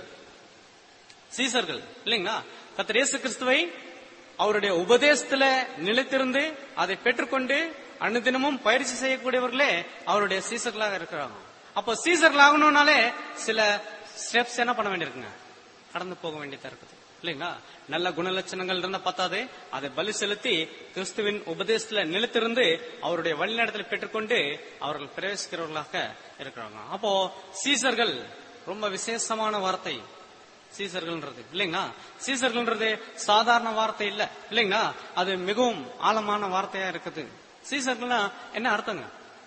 சீசர்கள் இல்லைங்களா கத்திர இயேசு கிறிஸ்துவை அவருடைய உபதேசத்துல நிலைத்திருந்து அதை பெற்றுக்கொண்டு அனுதினமும் பயிற்சி செய்யக்கூடியவர்களே அவருடைய சீசர்களாக இருக்கிறாங்க அப்போ சீசர்கள் ஆகணும்னாலே சில ஸ்டெப்ஸ் என்ன பண்ண வேண்டியிருக்குங்க கடந்து போக வேண்டியதா இருக்குது இல்லைங்களா நல்ல குணலட்சணங்கள் இருந்தா பத்தாது அதை பலி செலுத்தி கிறிஸ்துவின் உபதேசத்துல நிலைத்திருந்து அவருடைய வழிநடத்தலை பெற்றுக்கொண்டு அவர்கள் பிரவேசிக்கிறவர்களாக இருக்கிறாங்க அப்போ சீசர்கள் ரொம்ப விசேஷமான வார்த்தை சீசர்கள்ன்றது இல்லைங்களா சீசர்கள்ன்றது சாதாரண வார்த்தை இல்ல இல்லைங்களா அது மிகவும் ஆழமான வார்த்தையா இருக்குது சீசர்கள்னா என்ன அர்த்தங்க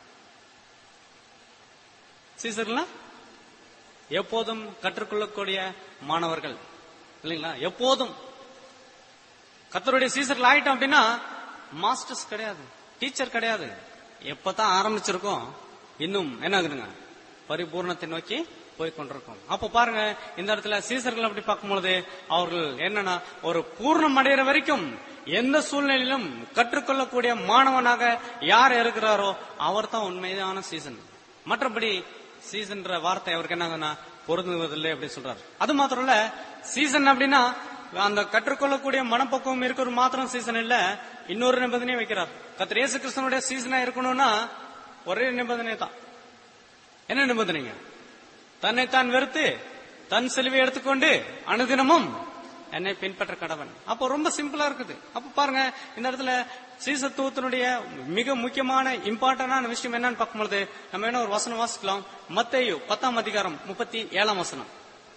சீசர்கள்னா எப்போதும் கற்றுக்கொள்ளக்கூடிய மாணவர்கள் இல்லைங்களா எப்போதும் கத்தருடைய சீசர்கள் ஆயிட்டோம் அப்படின்னா மாஸ்டர்ஸ் கிடையாது டீச்சர் கிடையாது எப்பதான் ஆரம்பிச்சிருக்கோம் இன்னும் என்ன ஆகுதுங்க பரிபூர்ணத்தை நோக்கி போய் கொண்டிருக்கோம் அப்ப பாருங்க இந்த இடத்துல சீசர்கள் அப்படி பார்க்கும்பொழுது அவர்கள் என்னன்னா ஒரு பூர்ணம் அடைகிற வரைக்கும் எந்த சூழ்நிலையிலும் கற்றுக்கொள்ளக்கூடிய மாணவனாக யார் இருக்கிறாரோ அவர் தான் உண்மையான சீசன் மற்றபடி சீசன்ற வார்த்தை அவருக்கு என்னங்கன்னா பொருந்துவதில்லை அப்படின்னு சொல்றாரு அது மாத்திரம் இல்ல சீசன் அப்படின்னா அந்த கற்றுக்கொள்ளக்கூடிய மனப்பக்குவம் இருக்கிற மாத்திரம் சீசன் இல்ல இன்னொரு நிபந்தனையும் வைக்கிறார் கத்திர இயேசு கிறிஸ்தனுடைய சீசனா இருக்கணும்னா ஒரே நிபந்தனை தான் என்ன நிபந்தனைங்க தன்னைத்தான் வெறுத்து தன் செல்வி எடுத்துக்கொண்டு அனுதினமும் என்னை பின்பற்ற கடவன் அப்போ ரொம்ப சிம்பிளா இருக்குது அப்ப பாருங்க இந்த இடத்துல சீசத்துவத்தினுடைய மிக முக்கியமான இம்பார்ட்டன்டான விஷயம் என்னன்னு பார்க்கும்பொழுது நம்ம என்ன ஒரு வசனம் வாசிக்கலாம் மத்தேயு பத்தாம் அதிகாரம் முப்பத்தி ஏழாம் வசனம்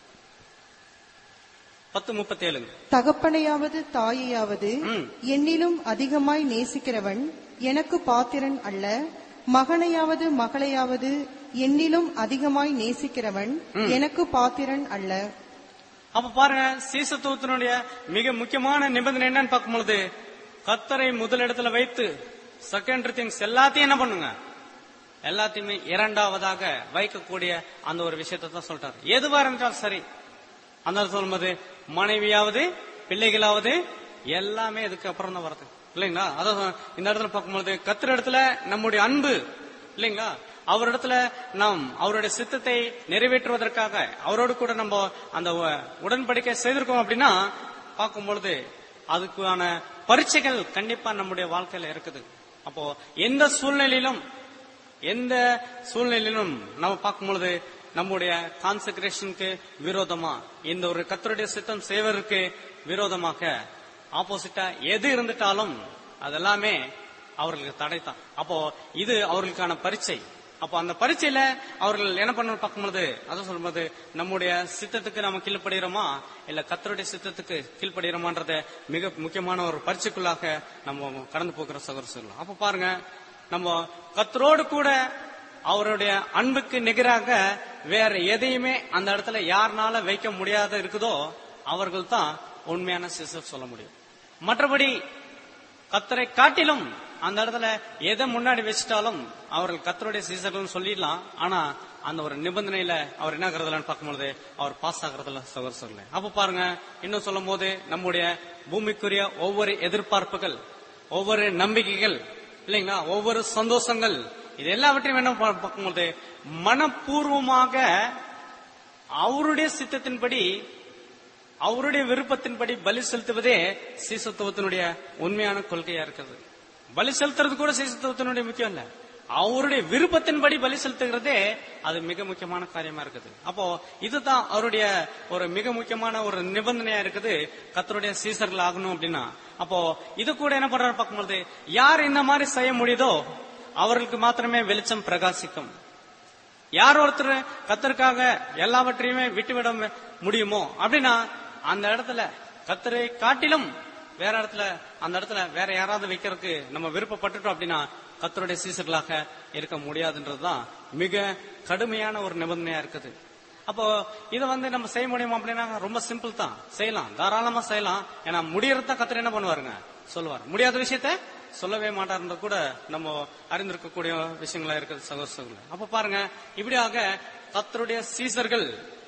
பத்து முப்பத்தி ஏழுங்க தகப்பனையாவது தாயையாவது ம். என்னிலும் அதிகமாய் நேசிக்கிறவன் எனக்கு பாத்திரன் அல்ல மகனையாவது மகளையாவது என்னிலும் அதிகமாய் நேசிக்கிறவன் எனக்கு பாத்திரன் அல்ல அப்ப பாருங்க சீசத்துவத்தினுடைய மிக முக்கியமான நிபந்தனை என்னன்னு பார்க்கும்பொழுது கத்தரை முதலிடத்துல வைத்து செகண்டரி திங்ஸ் எல்லாத்தையும் என்ன பண்ணுங்க எல்லாத்தையுமே இரண்டாவதாக வைக்கக்கூடிய அந்த ஒரு விஷயத்தை தான் சொல்றாரு எதுவா இருந்தாலும் சரி அந்த சொல்லும்போது மனைவியாவது பிள்ளைகளாவது எல்லாமே இதுக்கு அப்புறம் தான் வருது இல்லைங்களா அதான் இந்த இடத்துல பார்க்கும்போது கத்திர இடத்துல நம்முடைய அன்பு இல்லைங்களா அவரிடத்துல நாம் அவருடைய சித்தத்தை நிறைவேற்றுவதற்காக அவரோடு கூட நம்ம அந்த உ- உடன்படிக்கை செய்திருக்கோம் அப்படின்னா பார்க்கும் பொழுது அதுக்கான பரீட்சைகள் கண்டிப்பா நம்முடைய வாழ்க்கையில இருக்குது அப்போ எந்த சூழ்நிலையிலும் எந்த சூழ்நிலையிலும் நம்ம பார்க்கும் பொழுது நம்முடைய கான்சென்ட்ரேஷனுக்கு விரோதமா இந்த ஒரு கத்தருடைய சித்தம் செய்வதற்கு விரோதமாக ஆப்போசிட்டா எது இருந்துட்டாலும் அதெல்லாமே அவர்களுக்கு தடைத்தான் அப்போ இது அவர்களுக்கான பரீட்சை அப்போ அந்த பரீட்சையில அவர்கள் என்ன பண்ண பார்க்கும்போது அதை சொல்லும்போது நம்முடைய சித்தத்துக்கு நம்ம கீழ்ப்படுகிறோமா இல்ல கத்தருடைய சித்தத்துக்கு கீழ்ப்படுகிறோமான்றத மிக முக்கியமான ஒரு பரீட்சைக்குள்ளாக நம்ம கடந்து போகிற சகோதர சொல்லலாம் அப்ப பாருங்க நம்ம கத்தரோடு கூட அவருடைய அன்புக்கு நிகராக வேற எதையுமே அந்த இடத்துல யாருனால வைக்க முடியாத இருக்குதோ அவர்கள் தான் உண்மையான சிசர் சொல்ல முடியும் மற்றபடி கத்தரை காட்டிலும் அந்த இடத்துல எதை முன்னாடி வச்சுட்டாலும் அவர்கள் கத்தருடைய சீசர்கள் சொல்லிடலாம் ஆனா அந்த ஒரு நிபந்தனையில அவர் என்ன ஆகுறதுலன்னு பார்க்கும்போது அவர் பாஸ் ஆகுறதுல சகோதர சொல்லல அப்ப பாருங்க இன்னும் சொல்லும் போது நம்முடைய பூமிக்குரிய ஒவ்வொரு எதிர்பார்ப்புகள் ஒவ்வொரு நம்பிக்கைகள் இல்லைங்களா ஒவ்வொரு சந்தோஷங்கள் இது எல்லாவற்றையும் என்ன பா- பார்க்கும்போது மனப்பூர்வமாக அவருடைய சித்தத்தின்படி அவருடைய விருப்பத்தின்படி பலி செலுத்துவதே சீசத்துவத்தினுடைய உண்மையான கொள்கையா இருக்குது பலி செலுத்துறது கூட சீசத்துவத்தினுடைய முக்கியம் இல்ல அவருடைய விருப்பத்தின்படி பலி செலுத்துகிறதே அது மிக முக்கியமான காரியமா இருக்குது அப்போ இதுதான் அவருடைய ஒரு மிக முக்கியமான ஒரு நிபந்தனையா இருக்குது கத்தருடைய சீசர்கள் ஆகணும் அப்படின்னா அப்போ இது கூட என்ன பண்றாரு பார்க்கும்போது யார் இந்த மாதிரி செய்ய முடியுதோ அவர்களுக்கு மாத்திரமே வெளிச்சம் பிரகாசிக்கும் யார் ஒருத்தர் கத்தருக்காக எல்லாவற்றையுமே விட்டுவிட முடியுமோ அப்படின்னா அந்த இடத்துல கத்தரை காட்டிலும் வேற இடத்துல அந்த இடத்துல வேற யாராவது வைக்கிறதுக்கு நம்ம விருப்பப்பட்டுட்டோம் அப்படின்னா கத்தருடைய சீசர்களாக இருக்க முடியாதுன்றதுதான் மிக கடுமையான ஒரு நிபந்தனையா இருக்குது அப்போ இதை வந்து நம்ம செய்ய முடியுமா அப்படின்னா ரொம்ப சிம்பிள் தான் செய்யலாம் தாராளமா செய்யலாம் ஏன்னா முடியறத கத்தர் என்ன பண்ணுவாருங்க சொல்லுவார் முடியாத விஷயத்த சொல்லவே மாட்டார்ன்றது கூட நம்ம அறிந்திருக்கக்கூடிய விஷயங்களா இருக்குது சகோதரர்களே அப்ப பாருங்க இப்படியாக கத்தருடைய சீசர்கள்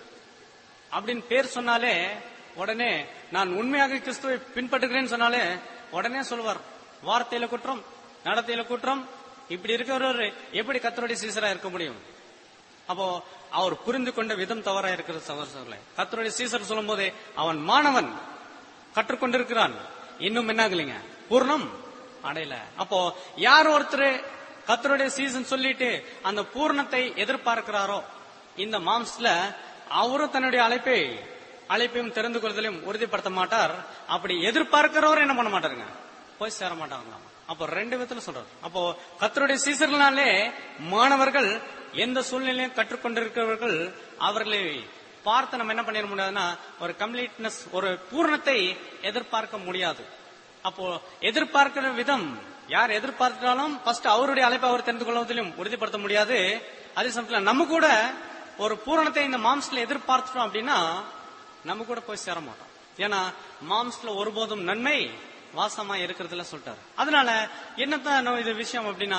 அப்படின்னு பேர் சொன்னாலே உடனே நான் உண்மையாக கிறிஸ்துவை பின்பற்றுகிறேன்னு சொன்னாலே உடனே சொல்லுவார் வார்த்தையில குற்றம் நடத்தையில குற்றம் இப்படி இருக்கிறவர் எப்படி கத்தருடைய சீசரா இருக்க முடியும் அப்போ அவர் புரிந்து கொண்ட விதம் தவறா இருக்கிறது சகோதரர்களே கத்தருடைய சீசர் சொல்லும் போதே அவன் மாணவன் கற்றுக்கொண்டிருக்கிறான் இன்னும் என்ன ஆகலைங்க பூர்ணம் அடையல அப்போ யார் ஒருத்தர் கத்தருடைய சீசன் சொல்லிட்டு அந்த பூர்ணத்தை எதிர்பார்க்கிறாரோ இந்த மாம்ஸ்ல அவரும் தன்னுடைய அழைப்பை அழைப்பையும் தெரிந்து கொள்வதிலும் உறுதிப்படுத்த மாட்டார் அப்படி எதிர்பார்க்கிறவர் என்ன பண்ண மாட்டாருங்க போய் சேர மாட்டாங்களாம் அப்போ ரெண்டு விதத்துல சொல்றாரு அப்போ கத்தருடைய சீசர்களாலே மாணவர்கள் எந்த சூழ்நிலையும் கற்றுக்கொண்டிருக்கிறவர்கள் அவர்களை பார்த்து நம்ம என்ன பண்ணிட முடியாதுன்னா ஒரு கம்ப்ளீட்னஸ் ஒரு பூரணத்தை எதிர்பார்க்க முடியாது அப்போ எதிர்பார்க்கிற விதம் யார் எதிர்பார்த்தாலும் ஃபர்ஸ்ட் அவருடைய அழைப்பை அவர் தெரிந்து கொள்வதிலும் உறுதிப்படுத்த முடியாது அதே சமயத்துல நம்ம கூட ஒரு பூரணத்தை இந்த மாம்ஸ்ல எதிர்பார்த்துட்டோம் அப்படின்னா நம்ம கூட போய் சேர மாட்டோம் ஏன்னா மாம்ஸ்ல ஒருபோதும் நன்மை வாசமா இருக்கிறதுல சொல்லிட்டாரு அதனால என்னத்தான் நம்ம இது விஷயம் அப்படின்னா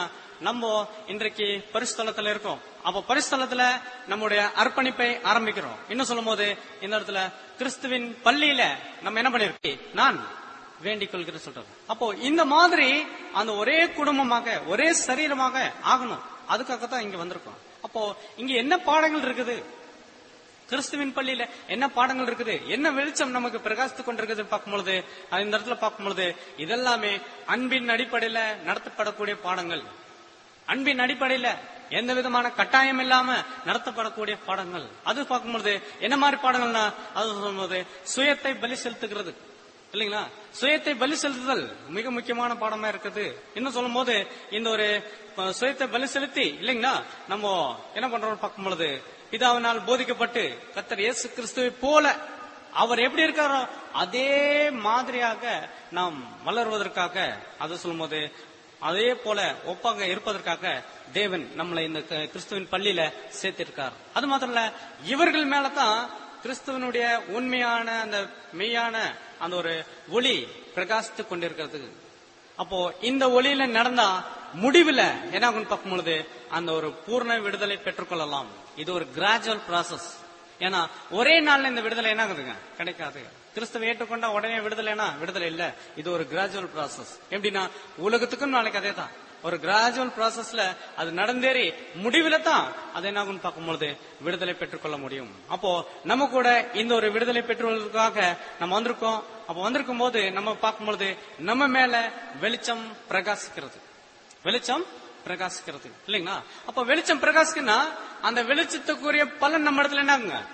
நம்ம இன்றைக்கு பரிசுத்தலத்துல இருக்கோம் அப்ப பரிசுத்தலத்துல நம்முடைய அர்ப்பணிப்பை ஆரம்பிக்கிறோம் இன்னும் சொல்லும் போது இந்த இடத்துல கிறிஸ்துவின் பள்ளியில நம்ம என்ன பண்ணிருக்கோம் நான் வேண்டிக் கொள்கிறேன் சொல்றாரு அப்போ இந்த மாதிரி அந்த ஒரே குடும்பமாக ஒரே சரீரமாக ஆகணும் அதுக்காக தான் இங்க வந்திருக்கோம் அப்போ இங்க என்ன பாடங்கள் இருக்குது கிறிஸ்துவின் பள்ளியில என்ன பாடங்கள் இருக்குது என்ன வெளிச்சம் நமக்கு பிரகாசித்துக் கொண்டிருக்குது பார்க்கும்பொழுது அது இந்த இடத்துல பார்க்கும்பொழுது இதெல்லாமே அன்பின் அடிப்படையில நடத்தப்படக்கூடிய பாடங்கள் அன்பின் அடிப்படையில எந்த விதமான கட்டாயம் இல்லாம நடத்தப்படக்கூடிய பாடங்கள் அது பார்க்கும்பொழுது என்ன மாதிரி பாடங்கள்னா அது சொல்லும்போது சுயத்தை பலி செலுத்துகிறது இல்லைங்களா சுயத்தை பலி செலுத்துதல் மிக முக்கியமான பாடமா இருக்குது இன்னும் சொல்லும் போது இந்த ஒரு அஹ், சுயத்தை பலி செலுத்தி இல்லைங்களா நம்ம என்ன பண்றோம் பார்க்கும் பொழுது பிதாவினால் போதிக்கப்பட்டு கத்தர் இயேசு கிறிஸ்துவை போல அவர் எப்படி இருக்காரோ அதே மாதிரியாக நாம் வளருவதற்காக அது சொல்லும்போது அதே போல ஒப்பாக இருப்பதற்காக தேவன் நம்மளை இந்த க- கிறிஸ்துவின் பள்ளியில சேர்த்திருக்கார் அது மாத்திரம் இல்ல இவர்கள் மேலதான் கிறிஸ்துவனுடைய உண்மையான அந்த மெய்யான அந்த ஒரு ஒளி பிரகாசித்துக் கொண்டிருக்கிறது அப்போ இந்த ஒளியில நடந்தா முடிவுல என்ன ஆகும்னு பார்க்கும் பொழுது அந்த ஒரு பூர்ண விடுதலை பெற்றுக்கொள்ளலாம் இது ஒரு கிராஜுவல் process ஏன்னா ஒரே நாள்ல இந்த விடுதலை என்ன ஆகுதுங்க கிடைக்காது கிறிஸ்துவ ஏற்றுக்கொண்டா உடனே விடுதலைனா விடுதலை இல்ல இது ஒரு கிராஜுவல் process எப்படின்னா உலகத்துக்கும் நாளைக்கு அதே தான் ஒரு கிராஜுவல் ப்ராசஸ்ல அது நடந்தேறி முடிவுல தான் அது என்ன ஆகும்னு பார்க்கும்பொழுது விடுதலை பெற்றுக்கொள்ள முடியும் அப்போ நம்ம கூட இந்த ஒரு விடுதலை பெற்றுவதற்காக நம்ம வந்திருக்கோம் அப்போ வந்திருக்கும் போது நம்ம பார்க்கும்பொழுது நம்ம மேல வெளிச்சம் பிரகாசிக்கிறது வெளிச்சம் பிரகாசிக்கிறது இல்லைங்களா அப்ப வெளிச்சம் பிரகாசிக்குன்னா அந்த வெளிச்சத்துக்குரிய பலன் நம்ம இடத்துல என்ன ஆகுங்க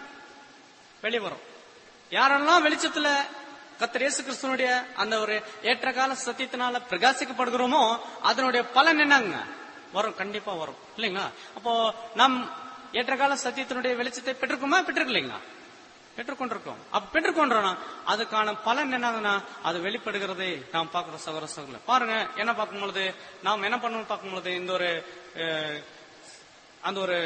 வெளியே வரும் யாரெல்லாம் வெளிச்சத்துல கர்த்தர் இயேசு கிறிஸ்துவனுடைய அந்த ஒரு ஏற்ற கால சத்தியத்தினால பிரகாசிக்கப்படுகிறோமோ அதனுடைய பலன் என்னங்க வரும் கண்டிப்பா வரும் இல்லைங்களா அப்போ நம் ஏற்ற கால சத்தியத்தினுடைய வெளிச்சத்தை பெற்றுக்கோமா பெற்றிருக்கீங்களா பெற்றுக்கொண்டிருக்கோம் அப்ப பெற்றுக்கொண்டோம்னா அதுக்கான பலன் என்னங்கன்னா அது வெளிப்படுகிறதை நாம் பார்க்கிறோம் சகோதர சகோதரர்களே பாருங்க என்ன பார்க்கும்பொழுது நாம் என்ன பண்ணணும் பார்க்கும்பொழுது இந்த ஒரு அஹ், அந்த ஒரு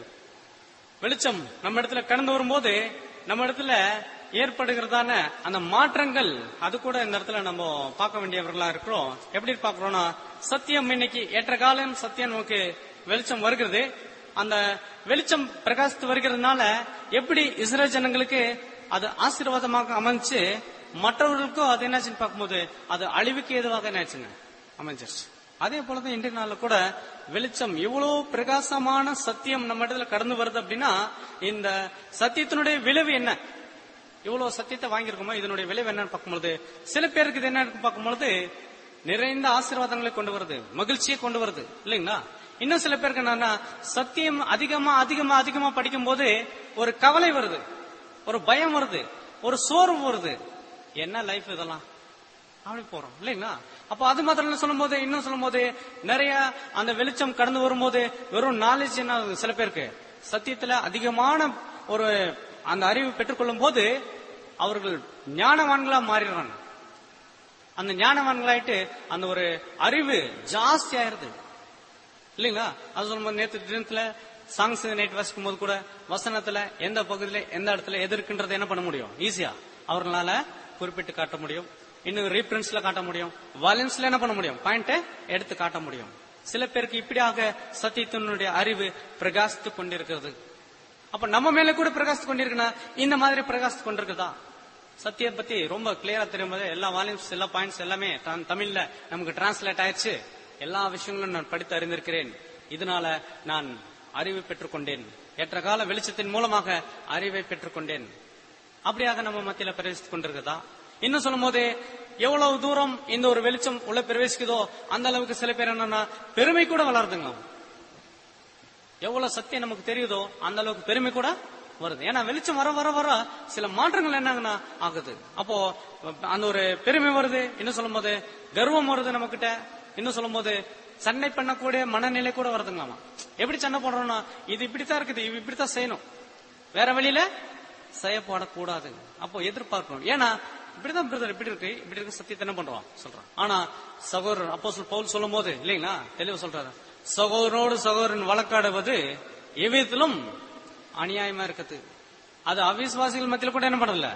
வெளிச்சம் நம்ம இடத்துல கடந்து வரும்போது நம்ம இடத்துல ஏற்படுகிறதான அந்த மாற்றங்கள் அது கூட இந்த இடத்துல நம்ம பார்க்க வேண்டியவர்களா இருக்கிறோம் எப்படி பார்க்கிறோம்னா சத்தியம் இன்னைக்கு ஏற்ற காலம் சத்தியம் நமக்கு வெளிச்சம் வருகிறது அந்த வெளிச்சம் பிரகாசித்து வருகிறதுனால எப்படி இஸ்ரேல் ஜனங்களுக்கு அது ஆசீர்வாதமாக அமைஞ்சு மற்றவர்களுக்கும் அது என்னாச்சுன்னு பார்க்கும்போது அது அழிவுக்கு ஏதுவாக என்னாச்சுங்க அமைஞ்சிருச்சு அதே போலதான் இன்றைய நாள்ல கூட வெளிச்சம் இவ்வளவு பிரகாசமான சத்தியம் நம்ம இடத்துல கடந்து வருது அப்படின்னா இந்த சத்தியத்தினுடைய விளைவு என்ன இவ்வளவு சத்தியத்தை வாங்கியிருக்கோமோ இதனுடைய விளைவு என்னன்னு பார்க்கும்பொழுது சில பேருக்கு இது என்ன இருக்கு பார்க்கும்பொழுது நிறைந்த ஆசீர்வாதங்களை கொண்டு வருது மகிழ்ச்சியை கொண்டு வருது இல்லைங்களா இன்னும் சில பேருக்கு என்னன்னா சத்தியம் அதிகமா அதிகமா அதிகமா படிக்கும் போது ஒரு கவலை வருது ஒரு பயம் வருது ஒரு சோர்வு வருது என்ன லைஃப் இதெல்லாம் அப்படி போறோம் இல்லைங்களா அப்ப அது மாத்திரம் இல்ல சொல்லும் போது இன்னும் சொல்லும் போது நிறைய அந்த வெளிச்சம் கடந்து வரும்போது வெறும் நாலேஜ் என்ன ஆகுது சில பேருக்கு சத்தியத்துல அதிகமான ஒரு அந்த அறிவு பெற்றுக்கொள்ளும் போது அவர்கள் ஞானவான்களா மாறிடுறாங்க அந்த ஞானவான்களாயிட்டு அந்த ஒரு அறிவு ஜாஸ்தி ஆயிருது இல்லைங்களா அது சொல்லும்போது நேற்று தினத்துல சாங்ஸ் நைட் வாசிக்கும் போது கூட வசனத்துல எந்த பகுதியில எந்த இடத்துல எது இருக்குன்றதை என்ன பண்ண முடியும் ஈஸியா அவர்களால குறிப்பிட்டு காட்ட முடியும் இன்னும் ரீப்ரின்ஸ்ல காட்ட முடியும் வயலன்ஸ்ல என்ன பண்ண முடியும் பாயிண்ட் எடுத்து காட்ட முடியும் சில பேருக்கு இப்படியாக சத்தியத்தினுடைய அறிவு பிரகாசித்து கொண்டிருக்கிறது அப்ப நம்ம மேல கூட பிரகாசித்து கொண்டிருக்குன்னா இந்த மாதிரி பிரகாசித்து கொண்டிருக்குதா சத்தியம் பத்தி ரொம்ப கிளியரா தெரியும் போது எல்லா வால்யூம்ஸ் எல்லா பாயிண்ட்ஸ் எல்லாமே தான் தமிழ்ல நமக்கு டிரான்ஸ்லேட் ஆயிடுச்சு எல்லா விஷயங்களும் நான் படித்து அறிந்திருக்கிறேன் இதனால நான் அறிவை பெற்றுக்கொண்டேன் ஏற்ற கால வெளிச்சத்தின் மூலமாக அறிவை பெற்றுக்கொண்டேன் அப்படியாக நம்ம மத்தியில பிரவேசித்துக் கொண்டிருக்குதா இன்னும் சொல்லும் போது எவ்வளவு தூரம் இந்த ஒரு வெளிச்சம் உள்ள பிரவேசிக்குதோ அந்த அளவுக்கு சில பேர் என்னன்னா பெருமை கூட வளருதுங்க எவ்வளவு சத்தியம் நமக்கு தெரியுதோ அந்த அளவுக்கு பெருமை கூட வருது ஏன்னா வெளிச்சம் வர வர வர சில மாற்றங்கள் என்னங்கன்னா ஆகுது அப்போ அந்த ஒரு பெருமை வருது இன்னும் சொல்லும் போது கர்வம் வருது நம்ம கிட்ட இன்னும் சொல்லும் போது சண்டை பண்ணக்கூடிய மனநிலை கூட வருதுங்களாமா எப்படி சண்டை போடுறோம்னா இது இப்படித்தான் இருக்குது இது இப்படித்தான் செய்யணும் வேற வழியில செய்யப்படக்கூடாது அப்போ எதிர்பார்க்கணும் ஏன்னா இப்படிதான் பிரதர் இப்படி இருக்கு இப்படி இருக்கு சத்தியத்தை என்ன பண்றோம் சொல்றான் ஆனா சகோதரர் அப்போ பவுல் சொல்லும் போது இல்லைங்களா தெளிவு சொல்றாரு சகோதரனோடு சகோதரன் வழக்காடுவது எவ்விதத்திலும் அநியாயமா இருக்குது அது அவிசுவாசிகள் மத்தியில கூட என்ன பண்ணல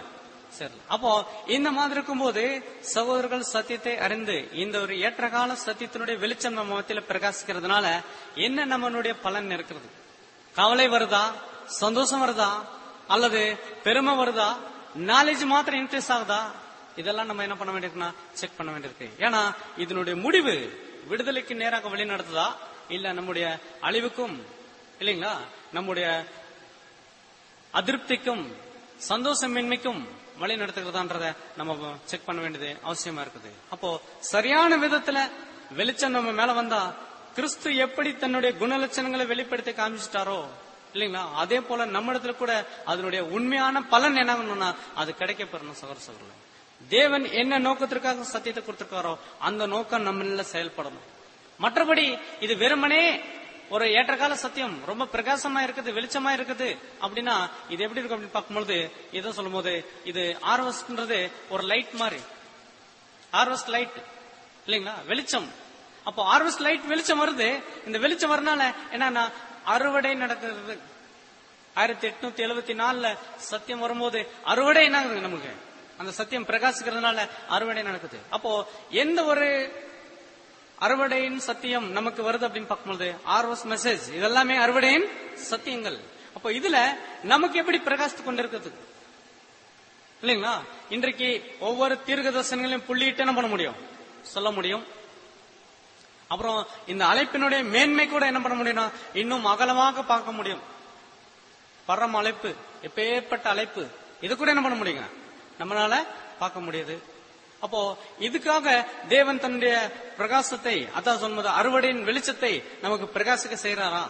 சரி அப்போ இந்த மாதிரி இருக்கும்போது சகோதரர்கள் சத்தியத்தை அறிந்து இந்த ஒரு ஏற்றகால சத்தியத்தினுடைய வெளிச்சம் நம்ம மத்தியில பிரகாசிக்கிறதுனால என்ன நம்மளுடைய பலன் இருக்கிறது கவலை வருதா சந்தோஷம் வருதா அல்லது பெருமை வருதா நாலேஜ் மாத்திரம் இன்க்ரீஸ் ஆகுதா இதெல்லாம் நம்ம என்ன பண்ண வேண்டியிருக்குன்னா செக் பண்ண வேண்டியிருக்கு ஏன்னா இதனுடைய முடிவு விடுதலைக்கு நேராக வழி நடத்துதா இல்ல நம்முடைய அழிவுக்கும் இல்லைங்களா நம்முடைய அதிருப்திக்கும் சந்தோஷமின்மைக்கும் வழி நடத்துகிறதான்றத நம்ம செக் பண்ண வேண்டியது அவசியமா இருக்குது அப்போ சரியான விதத்துல வெளிச்சம் நம்ம மேல வந்தா கிறிஸ்து எப்படி தன்னுடைய குணலட்சணங்களை வெளிப்படுத்தி காமிச்சிட்டாரோ இல்லைங்களா அதே போல நம்ம இடத்துல கூட அதனுடைய உண்மையான பலன் என்ன அது கிடைக்க பெறணும் சகோதர சகோதரர்களே தேவன் என்ன நோக்கத்திற்காக சத்தியத்தை கொடுத்திருக்காரோ அந்த நோக்கம் நம்மள செயல்படணும் மற்றபடி இது வெறுமனே ஒரு ஏற்றகால சத்தியம் ரொம்ப பிரகாசமா இருக்குது வெளிச்சமா இருக்குது அப்படின்னா இது எப்படி இருக்கும் அப்படின்னு பார்க்கும்போது இதை சொல்லும்போது இது ஆர்வஸ்ட்ன்றது ஒரு லைட் மாதிரி ஆர்வஸ்ட் லைட் இல்லைங்களா வெளிச்சம் அப்போ ஆர்வஸ்ட் லைட் வெளிச்சம் வருது இந்த வெளிச்சம் வரனால என்னன்னா அறுவடை நடக்கிறது ஆயிரத்தி எட்நூத்தி எழுபத்தி நாலுல சத்தியம் வரும்போது அறுவடை என்ன ஆகுது நமக்கு அந்த சத்தியம் பிரகாசிக்கிறதுனால அறுவடை நடக்குது அப்போ எந்த ஒரு அறுவடையின் சத்தியம் நமக்கு வருது அப்படின்னு பார்க்கும்போது ஆர்வஸ் மெசேஜ் இதெல்லாமே அறுவடையின் சத்தியங்கள் அப்போ இதுல நமக்கு எப்படி பிரகாசித்து கொண்டிருக்கிறது இல்லைங்களா இன்றைக்கு ஒவ்வொரு தீர்க்க தரிசனங்களையும் புள்ளிட்டு என்ன பண்ண முடியும் சொல்ல முடியும் அப்புறம் இந்த அழைப்பினுடைய மேன்மை கூட என்ன பண்ண முடியும்னா இன்னும் அகலமாக பார்க்க முடியும் பரம் அழைப்பு எப்பேற்பட்ட அழைப்பு இது கூட என்ன பண்ண முடியுங்க நம்மளால பார்க்க முடியுது அப்போ இதுக்காக தேவன் தன்னுடைய பிரகாசத்தை அதான் சொல்வது அறுவடையின் வெளிச்சத்தை நமக்கு பிரகாசிக்க செய்யறாரா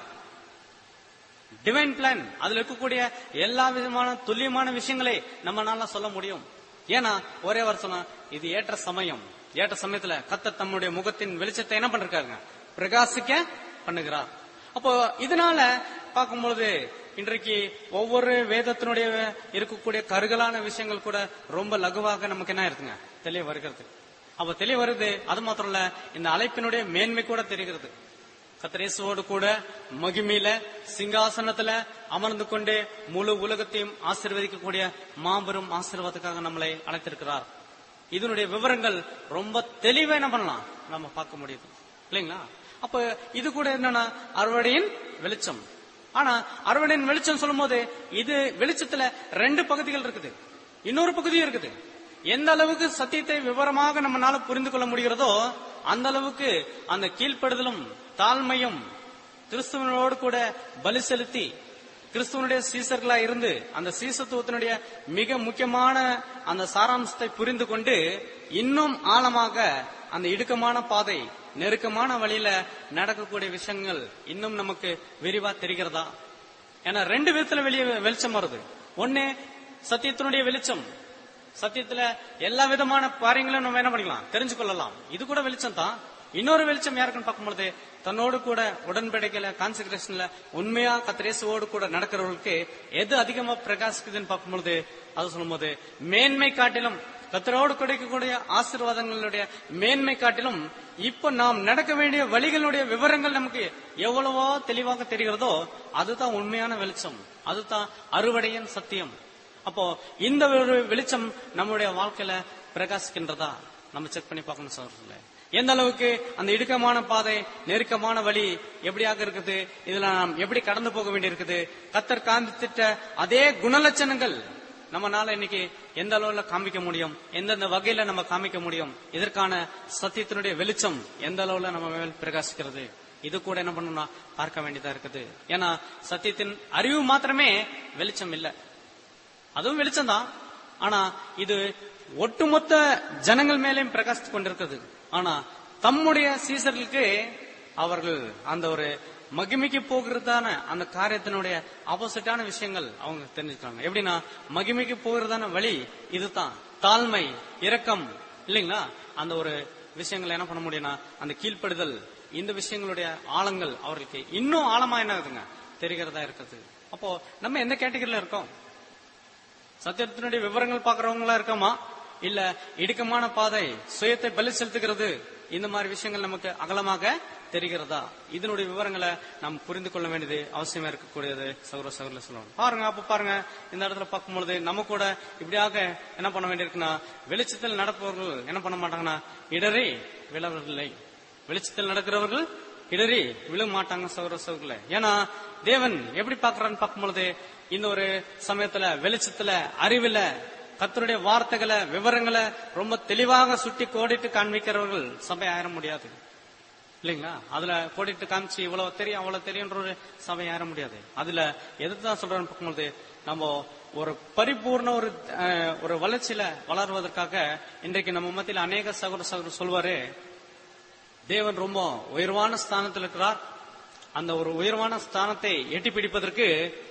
டிவைன் பிளான் அதுல இருக்கக்கூடிய எல்லா விதமான துல்லியமான விஷயங்களை நம்மளால சொல்ல முடியும் ஏன்னா ஒரே வருஷம் இது ஏற்ற சமயம் ஏற்ற சமயத்துல கத்த தம்முடைய முகத்தின் வெளிச்சத்தை என்ன பண்றாங்க பிரகாசிக்க பண்ணுகிறார் அப்போ இதனால பார்க்கும்பொழுது இன்றைக்கு ஒவ்வொரு வேதத்தினுடைய இருக்கக்கூடிய கருகலான விஷயங்கள் கூட ரொம்ப லகுவாக நமக்கு என்ன இருக்குங்க தெளிவு வருகிறது அப்ப தெளிவு வருது அது மாத்திரம் இல்ல இந்த அழைப்பினுடைய மேன்மை கூட தெரிகிறது கத்திரேசுவோடு கூட மகிமையில சிங்காசனத்துல அமர்ந்து கொண்டு முழு உலகத்தையும் ஆசீர்வதிக்கக்கூடிய மாபெரும் ஆசீர்வாதத்துக்காக நம்மளை அழைத்திருக்கிறார் இதனுடைய விவரங்கள் ரொம்ப தெளிவா என்ன பண்ணலாம் நம்ம பார்க்க முடியுது இல்லைங்களா அப்ப இது கூட என்னன்னா அறுவடையின் வெளிச்சம் ஆனா அறுவடையின் வெளிச்சம் சொல்லும் போது இது வெளிச்சத்துல ரெண்டு பகுதிகள் இருக்குது இன்னொரு பகுதியும் இருக்குது எந்த அளவுக்கு சத்தியத்தை விவரமாக நம்மளால புரிந்து கொள்ள முடிகிறதோ அந்த அளவுக்கு அந்த கீழ்ப்படுதலும் தாழ்மையும் கிறிஸ்துவனோடு கூட பலி செலுத்தி கிறிஸ்துவனுடைய சீசர்களா இருந்து அந்த சீசத்துவத்தினுடைய மிக முக்கியமான அந்த சாராம்சத்தை புரிந்து கொண்டு இன்னும் ஆழமாக அந்த இடுக்கமான பாதை நெருக்கமான வழியில நடக்கக்கூடிய விஷயங்கள் இன்னும் நமக்கு விரிவா தெரிகிறதா ஏன்னா ரெண்டு விதத்துல வெளியே வெளிச்சம் வருது ஒன்னு சத்தியத்தினுடைய வெளிச்சம் சத்தியத்துல எல்லா விதமான காரியங்களும் நம்ம என்ன பண்ணிக்கலாம் தெரிஞ்சு கொள்ளலாம் இது கூட வெளிச்சம் தான் இன்னொரு வெளிச்சம் யாருக்குன்னு பார்க்கும்போது தன்னோடு கூட உடன்படிக்கையில கான்சென்ட்ரேஷன்ல உண்மையா கத்திரேசுவோடு கூட நடக்கிறவர்களுக்கு எது அதிகமா பிரகாசிக்குதுன்னு பார்க்கும்பொழுது அது சொல்லும்போது மேன்மை காட்டிலும் கத்தரோடு கிடைக்கக்கூடிய ஆசீர்வாதங்களுடைய மேன்மை காட்டிலும் இப்ப நாம் நடக்க வேண்டிய வழிகளுடைய விவரங்கள் நமக்கு எவ்வளவோ தெளிவாக தெரிகிறதோ அதுதான் உண்மையான வெளிச்சம் அதுதான் அறுவடையின் சத்தியம் அப்போ இந்த ஒரு வெளிச்சம் நம்முடைய வாழ்க்கையில பிரகாசிக்கின்றதா நம்ம செக் பண்ணி பார்க்கணும் சொல்றதுல எந்த அளவுக்கு அந்த இடுக்கமான பாதை நெருக்கமான வழி எப்படியாக இருக்குது இதுல நாம் எப்படி கடந்து போக வேண்டியிருக்குது கத்தர் காண்பித்திட்ட அதே குணலட்சணங்கள் நம்மனால இன்னைக்கு எந்த அளவுல காமிக்க முடியும் எந்தெந்த வகையில நம்ம காமிக்க முடியும் இதற்கான சத்தியத்தினுடைய வெளிச்சம் எந்த அளவுல நம்ம மேல் பிரகாசிக்கிறது இது கூட என்ன பண்ணணும்னா பார்க்க வேண்டியதா இருக்குது ஏன்னா சத்தியத்தின் அறிவு மாத்திரமே வெளிச்சம் இல்லை அதுவும் வெளிச்சம் தான் ஆனா இது ஒட்டுமொத்த ஜனங்கள் மேலேயும் பிரகாசித்துக் கொண்டிருக்கிறது ஆனா தம்முடைய சீசர்களுக்கு அவர்கள் அந்த ஒரு மகிமைக்கு போகிறதான அந்த காரியத்தினுடைய ஆப்போசிட்டான விஷயங்கள் அவங்க தெரிஞ்சுக்கிறாங்க எப்படின்னா மகிமைக்கு போகிறதான வழி இதுதான் தாழ்மை இரக்கம் இல்லைங்களா அந்த ஒரு விஷயங்களை என்ன பண்ண முடியும்னா அந்த கீழ்ப்படுதல் இந்த விஷயங்களுடைய ஆழங்கள் அவர்களுக்கு இன்னும் ஆழமா என்ன இருக்குங்க தெரிகிறதா இருக்குது அப்போ நம்ம எந்த கேட்டகரியில இருக்கோம் சத்தியத்தினுடைய விவரங்கள் பாக்குறவங்களா இருக்கோமா இல்ல இடுக்கமான பாதை சுயத்தை பலி செலுத்துகிறது இந்த மாதிரி விஷயங்கள் நமக்கு அகலமாக தெரிகிறதா இதனுடைய விவரங்களை நாம் புரிந்து கொள்ள வேண்டியது அவசியமா இருக்கக்கூடியது சகோதர சகோதர சொல்லணும் பாருங்க அப்ப பாருங்க இந்த இடத்துல பார்க்கும்பொழுது நம்ம கூட இப்படியாக என்ன பண்ண வேண்டியிருக்குன்னா வெளிச்சத்தில் நடப்பவர்கள் என்ன பண்ண மாட்டாங்கன்னா இடரே விழவதில்லை வெளிச்சத்தில் நடக்கிறவர்கள் இடறி விழ மாட்டாங்க சகோதர சகோதரர்களே ஏன்னா தேவன் எப்படி பார்க்கறான்னு பார்க்கும்பொழுது இந்த ஒரு சமயத்துல வெளிச்சத்துல அறிவுல கர்த்தருடைய வார்த்தைகளை விவரங்களை ரொம்ப தெளிவாக சுட்டி கோடிட்டு காண்பிக்கிறவர்கள் சபை ஆயிர முடியாது இல்லைங்களா அதுல கோடிட்டு காமிச்சு இவ்வளவு தெரியும் அவ்வளவு தெரியுன்ற ஒரு சபை ஆயிர முடியாது அதுல எதுதான் சொல்றேன்னு பார்க்கும்போது நம்ம ஒரு பரிபூர்ண ஒரு அஹ், ஒரு வளர்ச்சியில வளருவதற்காக இன்றைக்கு நம்ம மத்தியில் அநேக சகோதர சகோதரர் சொல்வாரு தேவன் ரொம்ப உயர்வான ஸ்தானத்தில் இருக்கிறார் அந்த ஒரு உயர்வான ஸ்தானத்தை எட்டி பிடிப்பதற்கு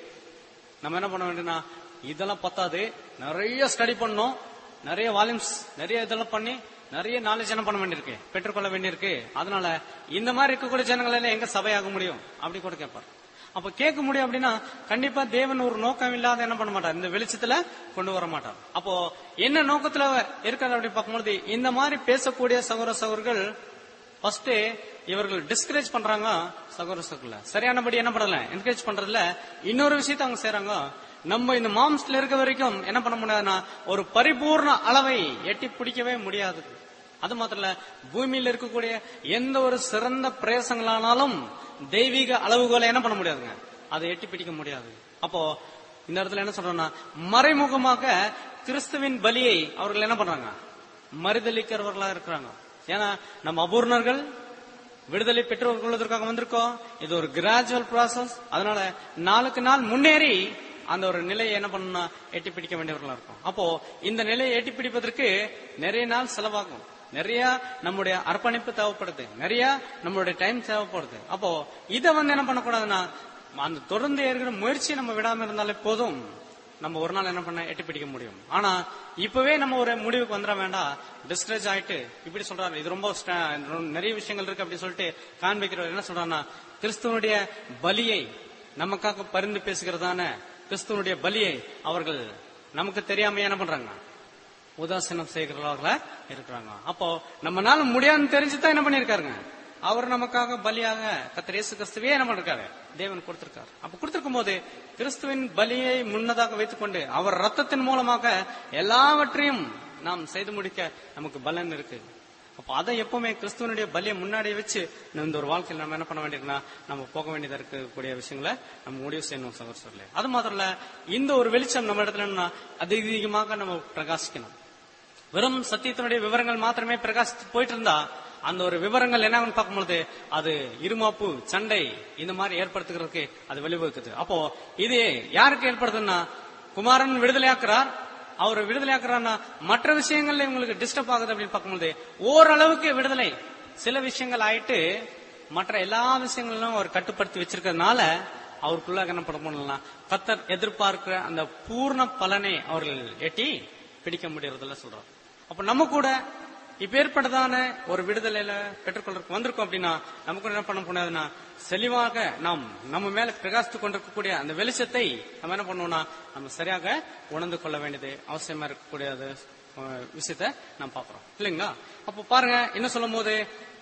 நம்ம என்ன பண்ண வேண்டியனா இதெல்லாம் பத்தாது நிறைய ஸ்டடி பண்ணணும் நிறைய வால்யூம்ஸ் நிறைய இதெல்லாம் பண்ணி நிறைய நாலேஜ் என்ன பண்ண வேண்டியிருக்கு பெற்றுக்கொள்ள வேண்டியிருக்கு அதனால இந்த மாதிரி இருக்கக்கூடிய ஜனங்கள் எல்லாம் எங்க சபையாக முடியும் அப்படி கூட கேட்பார் அப்ப கேட்க முடியும் அப்படின்னா கண்டிப்பா தேவன் ஒரு நோக்கம் இல்லாத என்ன பண்ண மாட்டார் இந்த வெளிச்சத்துல கொண்டு வர மாட்டார் அப்போ என்ன நோக்கத்துல இருக்காரு அப்படி பார்க்கும்போது இந்த மாதிரி பேசக்கூடிய சகோதர சகோதரர்கள் ஃபர்ஸ்ட் இவர்கள் டிஸ்கரேஜ் பண்றாங்க சகோதர சகோதரல சரியானபடி என்ன பண்ணல என்கரேஜ் பண்றதுல இன்னொரு விஷயத்தை அவங்க செய்றாங்க நம்ம இந்த மாம்ஸ்ல இருக்க வரைக்கும் என்ன பண்ண முடியாதுன்னா ஒரு பரிபூர்ண அளவை எட்டி பிடிக்கவே முடியாது அது மாத்திரம் இல்ல பூமியில இருக்கக்கூடிய எந்த ஒரு சிறந்த பிரயாசங்களானாலும் தெய்வீக அளவுகோலை என்ன பண்ண முடியாதுங்க அதை எட்டி பிடிக்க முடியாது அப்போ இந்த இடத்துல என்ன சொல்றோம்னா மறைமுகமாக கிறிஸ்துவின் பலியை அவர்கள் என்ன பண்றாங்க மறுதளிக்கிறவர்களா இருக்கிறாங்க ஏன்னா நம்ம அபூர்ணர்கள் விடுதலை பெற்றுக் கொள்வதற்காக வந்திருக்கோம் இது ஒரு கிராஜுவல் ப்ராசஸ் அதனால நாளுக்கு நாள் முன்னேறி அந்த ஒரு நிலையை என்ன பண்ணணும்னா எட்டி பிடிக்க வேண்டியவர்களா இருக்கும் அப்போ இந்த நிலையை எட்டி பிடிப்பதற்கு நிறைய நாள் செலவாகும் நிறைய நம்முடைய அர்ப்பணிப்பு தேவைப்படுது நிறைய நம்மளுடைய டைம் தேவைப்படுது அப்போ இதை வந்து என்ன பண்ணக்கூடாதுன்னா அந்த தொடர்ந்து ஏற்கிற முயற்சி நம்ம விடாம இருந்தாலே போதும் நம்ம ஒரு நாள் என்ன பண்ண எட்டி பிடிக்க முடியும் ஆனா இப்பவே நம்ம ஒரு முடிவுக்கு வந்துட வேண்டாம் டிஸ்கரேஜ் ஆயிட்டு இப்படி சொல்றாரு இது ரொம்ப ஸ்ட- நிறைய விஷயங்கள் இருக்கு அப்படி சொல்லிட்டு காண்பிக்கிறவர் என்ன சொல்றாருன்னா கிறிஸ்துவனுடைய பலியை நமக்காக பரிந்து பேசுகிறதான கிறிஸ்துவனுடைய பலியை அவர்கள் நமக்கு தெரியாம என்ன பண்றாங்க உதாசீனம் செய்கிறவர்களா இருக்கிறாங்க அப்போ நம்மனால முடியாதுன்னு தெரிஞ்சுதான் என்ன பண்ணிருக்காருங்க அவர் நமக்காக பலியாக கர்த்தர் இயேசு கிறிஸ்துவே என்ன பண்ணிருக்காரு தேவன் கொடுத்திருக்காரு அப்ப கொடுத்திருக்கும் போது கிறிஸ்துவின் பலியை முன்னதாக வைத்துக்கொண்டு அவர் ரத்தத்தின் மூலமாக எல்லாவற்றையும் நாம் செய்து முடிக்க நமக்கு பலன் இருக்கு அப்ப அதை எப்பவுமே கிறிஸ்துவனுடைய பலியை முன்னாடி வச்சு இந்த ஒரு வாழ்க்கையில் நம்ம என்ன பண்ண வேண்டியதுன்னா நம்ம போக வேண்டியதா இருக்கக்கூடிய விஷயங்களை நம்ம முடிவு செய்யணும் சகோதரர்களே அது மாத்திரம் இல்ல இந்த ஒரு வெளிச்சம் நம்ம இடத்துல என்னன்னா அதிகமாக நம்ம பிரகாசிக்கணும் வெறும் சத்தியத்தினுடைய விவரங்கள் மாத்திரமே பிரகாசித்து போயிட்டு இருந்தா அந்த ஒரு விவரங்கள் என்னன்னு பார்க்கும்பொழுது அது இருமாப்பு சண்டை இந்த மாதிரி ஏற்படுத்துகிறதுக்கு அது வழிவகுக்குது அப்போ இது யாருக்கு ஏற்படுதுன்னா குமாரன் விடுதலையாக்குறார் அவர் விடுதலையாக்குறாருன்னா மற்ற விஷயங்கள்ல இவங்களுக்கு டிஸ்டர்ப் ஆகுது அப்படின்னு பார்க்கும்போது ஓரளவுக்கு விடுதலை சில விஷயங்கள் ஆயிட்டு மற்ற எல்லா விஷயங்களிலும் அவர் கட்டுப்படுத்தி வச்சிருக்கிறதுனால அவருக்குள்ள என்ன பண்ண முடியலாம் கத்தர் எதிர்பார்க்கிற அந்த பூர்ண பலனை அவர்கள் எட்டி பிடிக்க முடியறதில்ல சொல்றார் அப்ப நம்ம கூட இப்ப ஏற்பட்டதான ஒரு விடுதலையில பெற்றுக்கொள்றதுக்கு வந்திருக்கோம் அப்படின்னா நமக்கு என்ன பண்ண முடியாதுன்னா செழிவாக நாம் நம்ம மேல பிரகாசித்து கொண்டிருக்கக்கூடிய அந்த வெளிச்சத்தை நம்ம என்ன பண்ணுவோம்னா நம்ம சரியாக உணர்ந்து கொள்ள வேண்டியது அவசியமா இருக்கக்கூடிய அது, அஹ், விஷயத்தை நாம் பார்க்கிறோம் இல்லைங்களா அப்ப பாருங்க என்ன சொல்லும் போது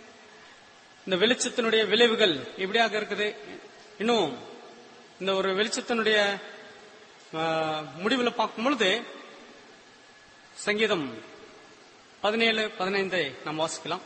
இந்த வெளிச்சத்தினுடைய விளைவுகள் இப்படியாக இருக்குது இன்னும் இந்த ஒரு வெளிச்சத்தினுடைய அஹ், முடிவுல பார்க்கும் பொழுது சங்கீதம் பதினேழு பதினைந்தை நாம் வாசிக்கலாம்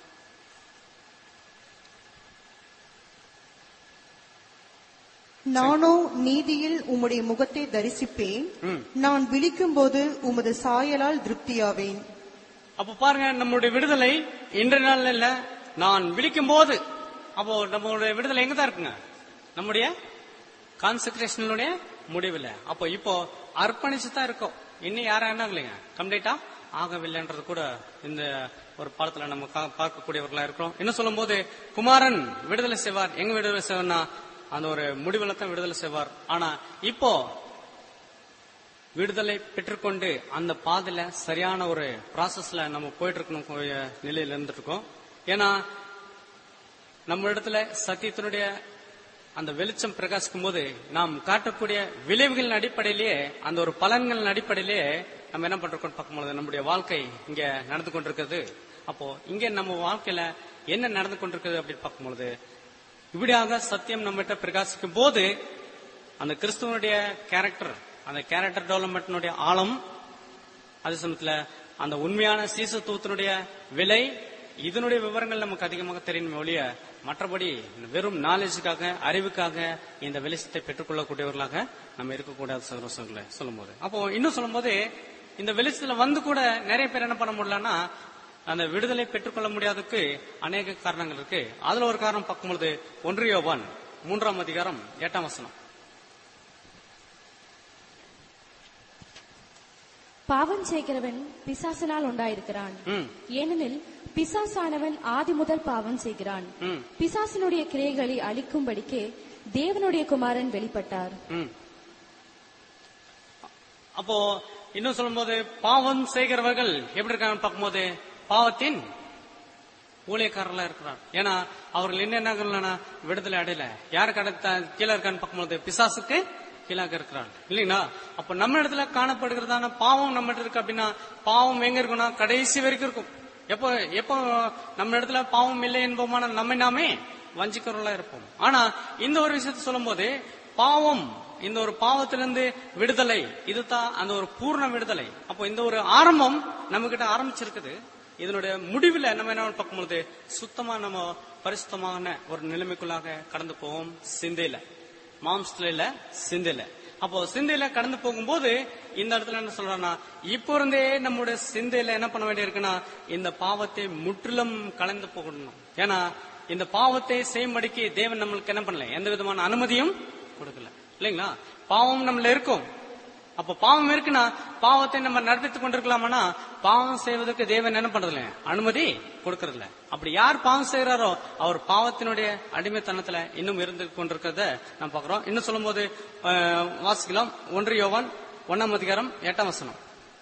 நானோ நீதியில் உம்முடைய முகத்தை தரிசிப்பேன் ம். நான் விழிக்கும்போது உமது சாயலால் திருப்தியாவேன் அப்ப பாருங்க நம்மளுடைய விடுதலை இன்றைய நாள் இல்ல நான் விழிக்கும் போது அப்போ நம்மளுடைய விடுதலை எங்க தான் இருக்குங்க நம்முடைய கான்சென்ட்ரேஷனுடைய முடிவில் அப்போ இப்போ அர்ப்பணிச்சு தான் இருக்கோம் இன்னும் யாரும் என்ன இல்லைங்க கம்ப்ளீட்டா ஆகவில்லைன்றது கூட இந்த ஒரு பாடத்துல நம்ம கா- பார்க்கக்கூடியவர்களா இருக்கிறோம் என்ன சொல்லும் போது குமாரன் விடுதலை செய்வார் எங்க விடுதலை செய்வார்னா அந்த ஒரு முடிவுல தான் விடுதலை செய்வார் ஆனா இப்போ விடுதலை பெற்றுக்கொண்டு அந்த பாதையில சரியான ஒரு ப்ராசஸ்ல நம்ம போயிட்டு இருக்கணும் கூடிய நிலையில இருந்துட்டு இருக்கோம் ஏன்னா நம்ம இடத்துல சத்தியத்தினுடைய அந்த வெளிச்சம் பிரகாசிக்கும் போது நாம் காட்டக்கூடிய விளைவுகளின் அடிப்படையிலேயே அந்த ஒரு பலன்களின் அடிப்படையிலேயே நம்ம என்ன பண்றோம் பார்க்கும்போது நம்முடைய வாழ்க்கை இங்க நடந்து கொண்டிருக்கிறது அப்போ இங்க நம்ம வாழ்க்கையில என்ன நடந்து கொண்டிருக்கிறது அப்படின்னு பார்க்கும்பொழுது இப்படியாக சத்தியம் நம்மகிட்ட பிரகாசிக்கும் போது அந்த கிறிஸ்துவனுடைய கேரக்டர் அந்த கேரக்டர் டெவலப்மெண்ட்னுடைய ஆழம் அதே சமயத்துல அந்த உண்மையான சீசத்துவத்தினுடைய விலை இதனுடைய விவரங்கள் நமக்கு அதிகமாக தெரியும் ஒழிய மற்றபடி வெறும் நாலேஜுக்காக அறிவுக்காக இந்த வெளிச்சத்தை பெற்றுக்கொள்ளக்கூடியவர்களாக நம்ம இருக்கக்கூடாது சந்தோஷங்களை சொல்லும்போது அப்போ இன்னும் சொல்லும்போது இந்த வெளிச்சத்துல வந்து கூட நிறைய பேர் என்ன பண்ண முடியலன்னா அந்த விடுதலை பெற்றுக்கொள்ள முடியாததுக்கு அநேக காரணங்கள் இருக்கு அதுல ஒரு காரணம் பார்க்கும்பொழுது ஒன்றியோவான் மூன்றாம் அதிகாரம் எட்டாம் வசனம் பாவம் செய்கிறவன் பிசாசினால் உண்டாயிருக்கிறான் ம் ஏனெனில் பிசாசானவன் ஆதி முதல் பாவம் செய்கிறான் ம் பிசாசினுடைய கிரியைகளை அழிக்கும்படிக்கு தேவனுடைய குமாரன் வெளிப்பட்டார் ம். அப்போ இன்னும் சொல்லும்போது பாவம் செய்கிறவர்கள் எப்படி இருக்காங்கன்னு பார்க்கும்போது பாவத்தின் ஊழியக்காரர்களா இருக்கிறார் ஏன்னா அவர்கள் என்னென்ன விடுதலை அடையல யாருக்கு அடுத்த கீழே இருக்கான்னு பார்க்கும்போது பிசாசுக்கு கீழாக இருக்கிறார் இல்லைங்களா அப்ப நம்ம இடத்துல காணப்படுகிறதான பாவம் நம்ம இடத்துல இருக்கு அப்படின்னா பாவம் எங்க இருக்கும்னா கடைசி வரைக்கும் இருக்கும் எப்போ எப்போ நம்ம இடத்துல பாவம் இல்லை என்போமான நம்ம நாமே வஞ்சிக்கிறவர்களா இருப்போம் ஆனா இந்த ஒரு விஷயத்தை சொல்லும்போது பாவம் இந்த ஒரு பாவத்திலிருந்து விடுதலை இதுதான் அந்த ஒரு பூர்ண விடுதலை அப்போ இந்த ஒரு ஆரம்பம் நம்ம கிட்ட ஆரம்பிச்சிருக்குது இதனுடைய முடிவுல நம்ம என்ன பார்க்கும்போது சுத்தமா நம்ம பரிசுத்தமான ஒரு நிலைமைக்குள்ளாக கடந்து போவோம் சிந்தையில மாம்சத்துல இல்ல சிந்தையில அப்போ சிந்தையில கடந்து போகும்போது இந்த இடத்துல என்ன சொல்றான்னா இப்போ இருந்தே நம்முடைய சிந்தையில என்ன பண்ண வேண்டியிருக்குன்னா இந்த பாவத்தை முற்றிலும் கலந்து போகணும் ஏன்னா இந்த பாவத்தை செய்யும்படிக்கு தேவன் நம்மளுக்கு என்ன பண்ணல எந்த விதமான அனுமதியும் கொடுக்கல இல்லைங்களா பாவம் நம்மள இருக்கும் அப்ப பாவம் இருக்குன்னா பாவத்தை நம்ம நடப்பித்துக் கொண்டிருக்கலாமானா பாவம் செய்வதற்கு தேவன் என்ன பண்றதில்ல அனுமதி கொடுக்கறதில்ல அப்படி யார் பாவம் செய்யறாரோ அவர் பாவத்தினுடைய அடிமைத்தனத்துல இன்னும் இருந்து கொண்டிருக்கிறத நாம் பாக்குறோம் இன்னும் சொல்லும்போது அஹ், வாசிக்கலாம் ஒன்று யோவான் ஒன்னாம் அதிகாரம் எட்டாம் வசனம்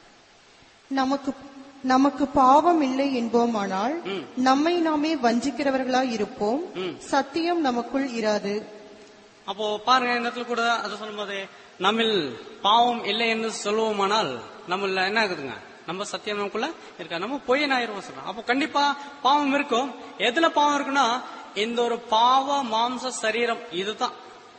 நமக்கு நமக்கு பாவம் இல்லை என்போமானால் ம். நம்மை நாமே வஞ்சிக்கிறவர்களாய் இருப்போம் ம். சத்தியம் நமக்குள் இராது அப்போ பாருங்க இந்த இடத்துல கூட அதை சொல்லும்போது நம்மில் பாவம் இல்லை என்று சொல்லுவோமானால் நம்மள என்ன ஆகுதுங்க நம்ம சத்தியம் நமக்குள்ள இருக்கா நம்ம பொய் ஆயிரம் சொல்றோம் அப்போ கண்டிப்பா பாவம் இருக்கும் எதுல பாவம் இருக்குன்னா இந்த ஒரு பாவ மாம்ச சரீரம் இதுதான்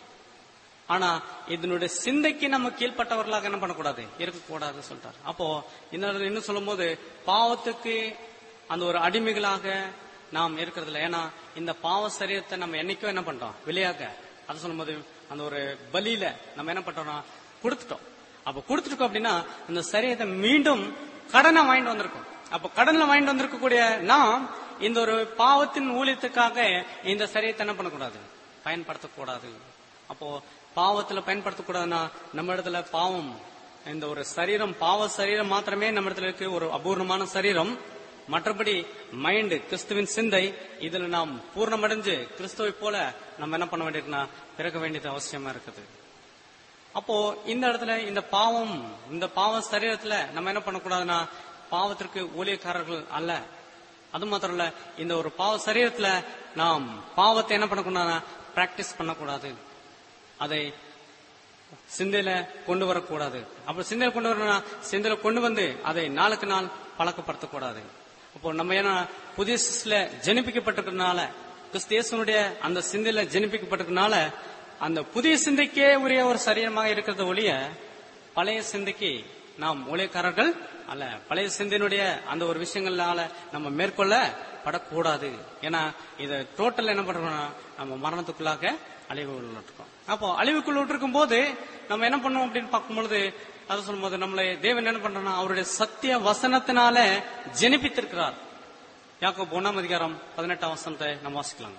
ஆனா இதனுடைய சிந்தைக்கு நம்ம கீழ்ப்பட்டவர்களாக என்ன பண்ணக்கூடாது இருக்கக்கூடாது சொல்றாரு அப்போ இந்த இடத்துல இன்னும் சொல்லும்போது பாவத்துக்கு அந்த ஒரு அடிமைகளாக நாம் இருக்கிறதுல ஏன்னா இந்த பாவ சரீரத்தை நம்ம என்னைக்கும் என்ன பண்றோம் வெளியாக அதை சொல்லும்போது அந்த ஒரு பலியில நம்ம என்ன பண்றோம்னா கொடுத்துட்டோம் அப்ப கொடுத்துட்டோம் அப்படின்னா அந்த சரீரத்தை மீண்டும் கடனை வாங்கிட்டு வந்திருக்கோம் அப்ப கடன்ல வாங்கிட்டு வந்திருக்கக்கூடிய நாம் இந்த ஒரு பாவத்தின் ஊழியத்துக்காக இந்த சரீரத்தை என்ன பண்ணக்கூடாது பயன்படுத்தக்கூடாது அப்போ பாவத்துல பயன்படுத்தக்கூடாதுன்னா நம்ம இடத்துல பாவம் இந்த ஒரு சரீரம் பாவ சரீரம் மாத்திரமே நம்ம இடத்துல இருக்கு ஒரு அபூர்ணமான சரீரம் மற்றபடி மைண்ட் கிறிஸ்துவின் சிந்தை இதுல நாம் பூர்ணமடைஞ்சு கிறிஸ்துவை போல நம்ம என்ன பண்ண வேண்டியிருக்குன்னா பிறக்க வேண்டியது அவசியமா இருக்குது அப்போ இந்த இடத்துல இந்த பாவம் இந்த பாவ சரீரத்துல நம்ம என்ன பண்ணக்கூடாதுன்னா பாவத்திற்கு ஊழியக்காரர்கள் அல்ல அது மாத்திரம் இல்ல இந்த ஒரு பாவ சரீரத்துல நாம் பாவத்தை என்ன பண்ணக்கூடாதுன்னா பிராக்டிஸ் பண்ணக்கூடாது அதை சிந்தையில கொண்டு வரக்கூடாது அப்ப சிந்தையில கொண்டு வரணும்னா சிந்தையில கொண்டு வந்து அதை நாளுக்கு நாள் பழக்கப்படுத்தக்கூடாது அப்போ நம்ம ஏன்னா புதிய சிஸ்ல ஜனிப்பிக்கப்பட்டிருக்கிறதுனால கிறிஸ்தியேசனுடைய அந்த சிந்தையில ஜனிப்பிக்கப்பட்டிருக்கனால அந்த புதிய சிந்தைக்கே உரிய ஒரு சரீரமாக இருக்கிறது ஒழிய பழைய சிந்தைக்கு நாம் ஊழியக்காரர்கள் அல்ல பழைய சிந்தையினுடைய அந்த ஒரு விஷயங்களால நம்ம மேற்கொள்ள படக்கூடாது ஏன்னா இதை டோட்டல் என்ன பண்றோம்னா நம்ம மரணத்துக்குள்ளாக அழிவு இருக்கோம் அப்போ அழிவுக்குள் இருக்கும் போது நம்ம என்ன பண்ணுவோம் அப்படின்னு பார்க்கும்பொழுது அதை சொல்லும்போது நம்மளை தேவன் என்ன பண்றோம்னா அவருடைய சத்திய வசனத்தினால ஜெனிப்பித்திருக்கிறார் யாக்கோபு ஒன்னாம் அதிகாரம் பதினெட்டாம் வசனத்தை நம்ம வாசிக்கலாம்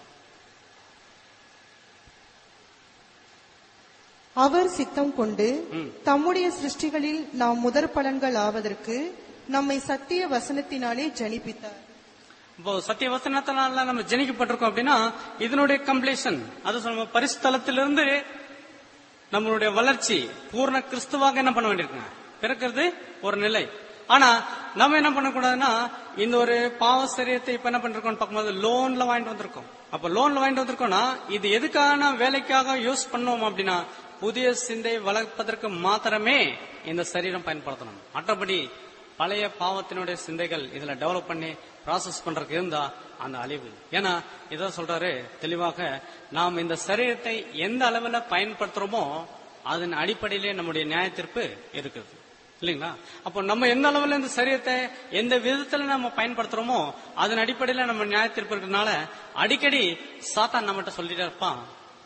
அவர் சித்தம் கொண்டு ம். தம்முடைய சிருஷ்டிகளில் நாம் முதற் பலன்கள் ஆவதற்கு நம்மை சத்திய வசனத்தினாலே ஜனிப்பித்தார் இப்போ சத்திய வசனத்தினால நம்ம ஜனிக்கப்பட்டிருக்கோம் அப்படின்னா இதனுடைய கம்ப்ளீஷன் அது சொல்லுவோம் பரிசுத்தலத்திலிருந்து நம்மளுடைய வளர்ச்சி பூர்ண கிறிஸ்துவாக என்ன பண்ண வேண்டியிருக்குங்க பிறக்கிறது ஒரு நிலை ஆனா நம்ம என்ன பண்ணக்கூடாதுன்னா இந்த ஒரு பாவ சரீரத்தை இப்ப என்ன பண்ணிருக்கோம் பார்க்கும்போது லோன்ல வாங்கிட்டு வந்திருக்கோம் அப்ப லோன்ல வாங்கிட்டு வந்திருக்கோம்னா இது எதுக்கான வேலைக்காக யூஸ் பண்ணுவோம் அப்படின்னா புதிய சிந்தை வளர்ப்பதற்கு மாத்திரமே இந்த சரீரம் பயன்படுத்தணும் மற்றபடி பழைய பாவத்தினுடைய சிந்தைகள் இதுல டெவலப் பண்ணி ப்ராசஸ் பண்றதுக்கு இருந்தா அந்த அழிவு ஏன்னா இதான் சொல்றாரு தெளிவாக நாம் இந்த சரீரத்தை எந்த அளவுல பயன்படுத்துறோமோ அதன் அடிப்படையிலே நம்முடைய நியாயத்தீர்ப்பு இருக்குது இல்லைங்களா அப்போ நம்ம எந்த அளவுல இந்த சரீரத்தை எந்த விதத்துல நம்ம பயன்படுத்துறோமோ அதன் அடிப்படையில நம்ம நியாயத்தீர்ப்பு இருக்கிறதுனால அடிக்கடி சாத்தான் நம்மகிட்ட சொல்லிட்டே இருப்பான்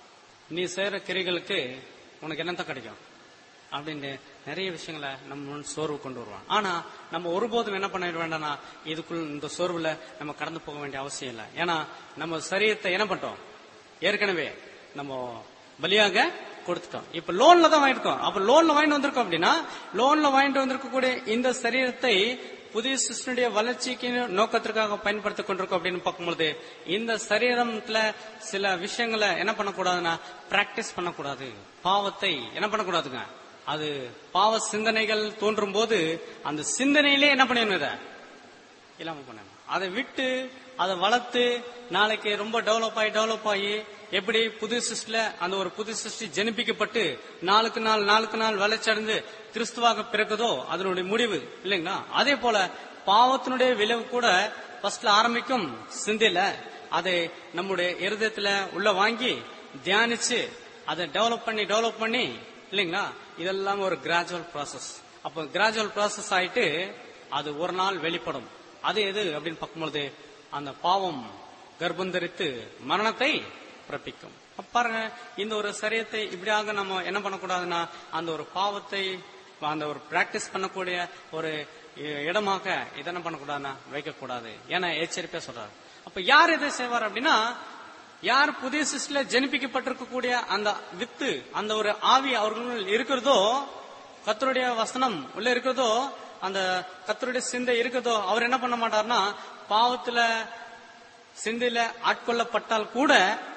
நீ செய்யற கிரிகளுக்கு உனக்கு என்னத்தான் கிடைக்கும் அப்படின்னு நிறைய விஷயங்களை நம்ம முன் சோர்வு கொண்டு வருவான் ஆனா நம்ம ஒருபோதும் என்ன பண்ணிட வேண்டாம்னா இதுக்குள் இந்த சோர்வுல நம்ம கடந்து போக வேண்டிய அவசியம் இல்லை ஏன்னா நம்ம சரீரத்தை என்ன பண்ணிட்டோம் ஏற்கனவே நம்ம பலியாக கொடுத்துட்டோம் இப்ப லோன்ல தான் வாங்கிருக்கோம் அப்ப லோன்ல வாங்கிட்டு வந்திருக்கோம் அப்படின்னா லோன்ல வாங்கிட்டு வந்திருக்கக்கூடிய இந்த சரீரத்தை புதிய சிருஷ்டியுடைய வளர்ச்சிக்கு நோக்கத்திற்காக பயன்படுத்தி கொண்டிருக்கோம் அப்படின்னு பார்க்கும்பொழுது இந்த சரீரத்துல சில விஷயங்களை என்ன பண்ணக்கூடாதுன்னா பிராக்டிஸ் பண்ணக்கூடாது பாவத்தை என்ன பண்ணக்கூடாதுங்க அது பாவ சிந்தனைகள் தோன்றும் போது அந்த சிந்தனையிலே என்ன பண்ணிடணும் இதை இல்லாம பண்ணணும் அதை விட்டு அதை வளர்த்து நாளைக்கு ரொம்ப டெவலப் ஆகி டெவலப் ஆகி எப்படி புது சிருஷ்டில அந்த ஒரு புது சிருஷ்டி ஜனிப்பிக்கப்பட்டு நாளுக்கு நாள் நாளுக்கு நாள் வளர்ச்சி அடைந்து கிறிஸ்துவாக பிறக்குதோ அதனுடைய முடிவு இல்லைங்களா அதே போல பாவத்தினுடைய விளைவு கூட ஃபர்ஸ்ட்ல ஆரம்பிக்கும் சிந்தையில அதை நம்முடைய இருதயத்துல உள்ள வாங்கி தியானிச்சு அதை டெவலப் பண்ணி டெவலப் பண்ணி இல்லைங்களா இதெல்லாம் ஒரு கிராஜுவல் ப்ராசஸ் அப்போ கிராஜுவல் ப்ராசஸ் ஆயிட்டு அது ஒரு நாள் வெளிப்படும் அது எது அப்படின்னு பார்க்கும்பொழுது அந்த பாவம் கர்ப்பந்தரித்து மரணத்தை பிறப்பிக்கும் அப்ப பாருங்க இந்த ஒரு சரியத்தை இப்படியாக நம்ம என்ன பண்ணக்கூடாதுன்னா அந்த ஒரு பாவத்தை அந்த ஒரு பிராக்டிஸ் பண்ணக்கூடிய ஒரு இ- இடமாக இதை என்ன பண்ணக்கூடாதுன்னா வைக்கக்கூடாது ஏன்னா எச்சரிப்பா சொல்றாரு அப்ப யார் இதை செய்வார் அப்படின்னா யார் புதிய சிஸ்டில ஜனிப்பிக்கப்பட்டிருக்கக்கூடிய அந்த வித்து அந்த ஒரு ஆவி அவர்கள் இருக்கிறதோ கத்தருடைய வசனம் உள்ள இருக்கிறதோ அந்த கத்தருடைய சிந்தை இருக்கிறதோ அவர் என்ன பண்ண மாட்டார்னா பாவத்துல சிந்தையில ஆட்கொள்ளப்பட்டால் கூட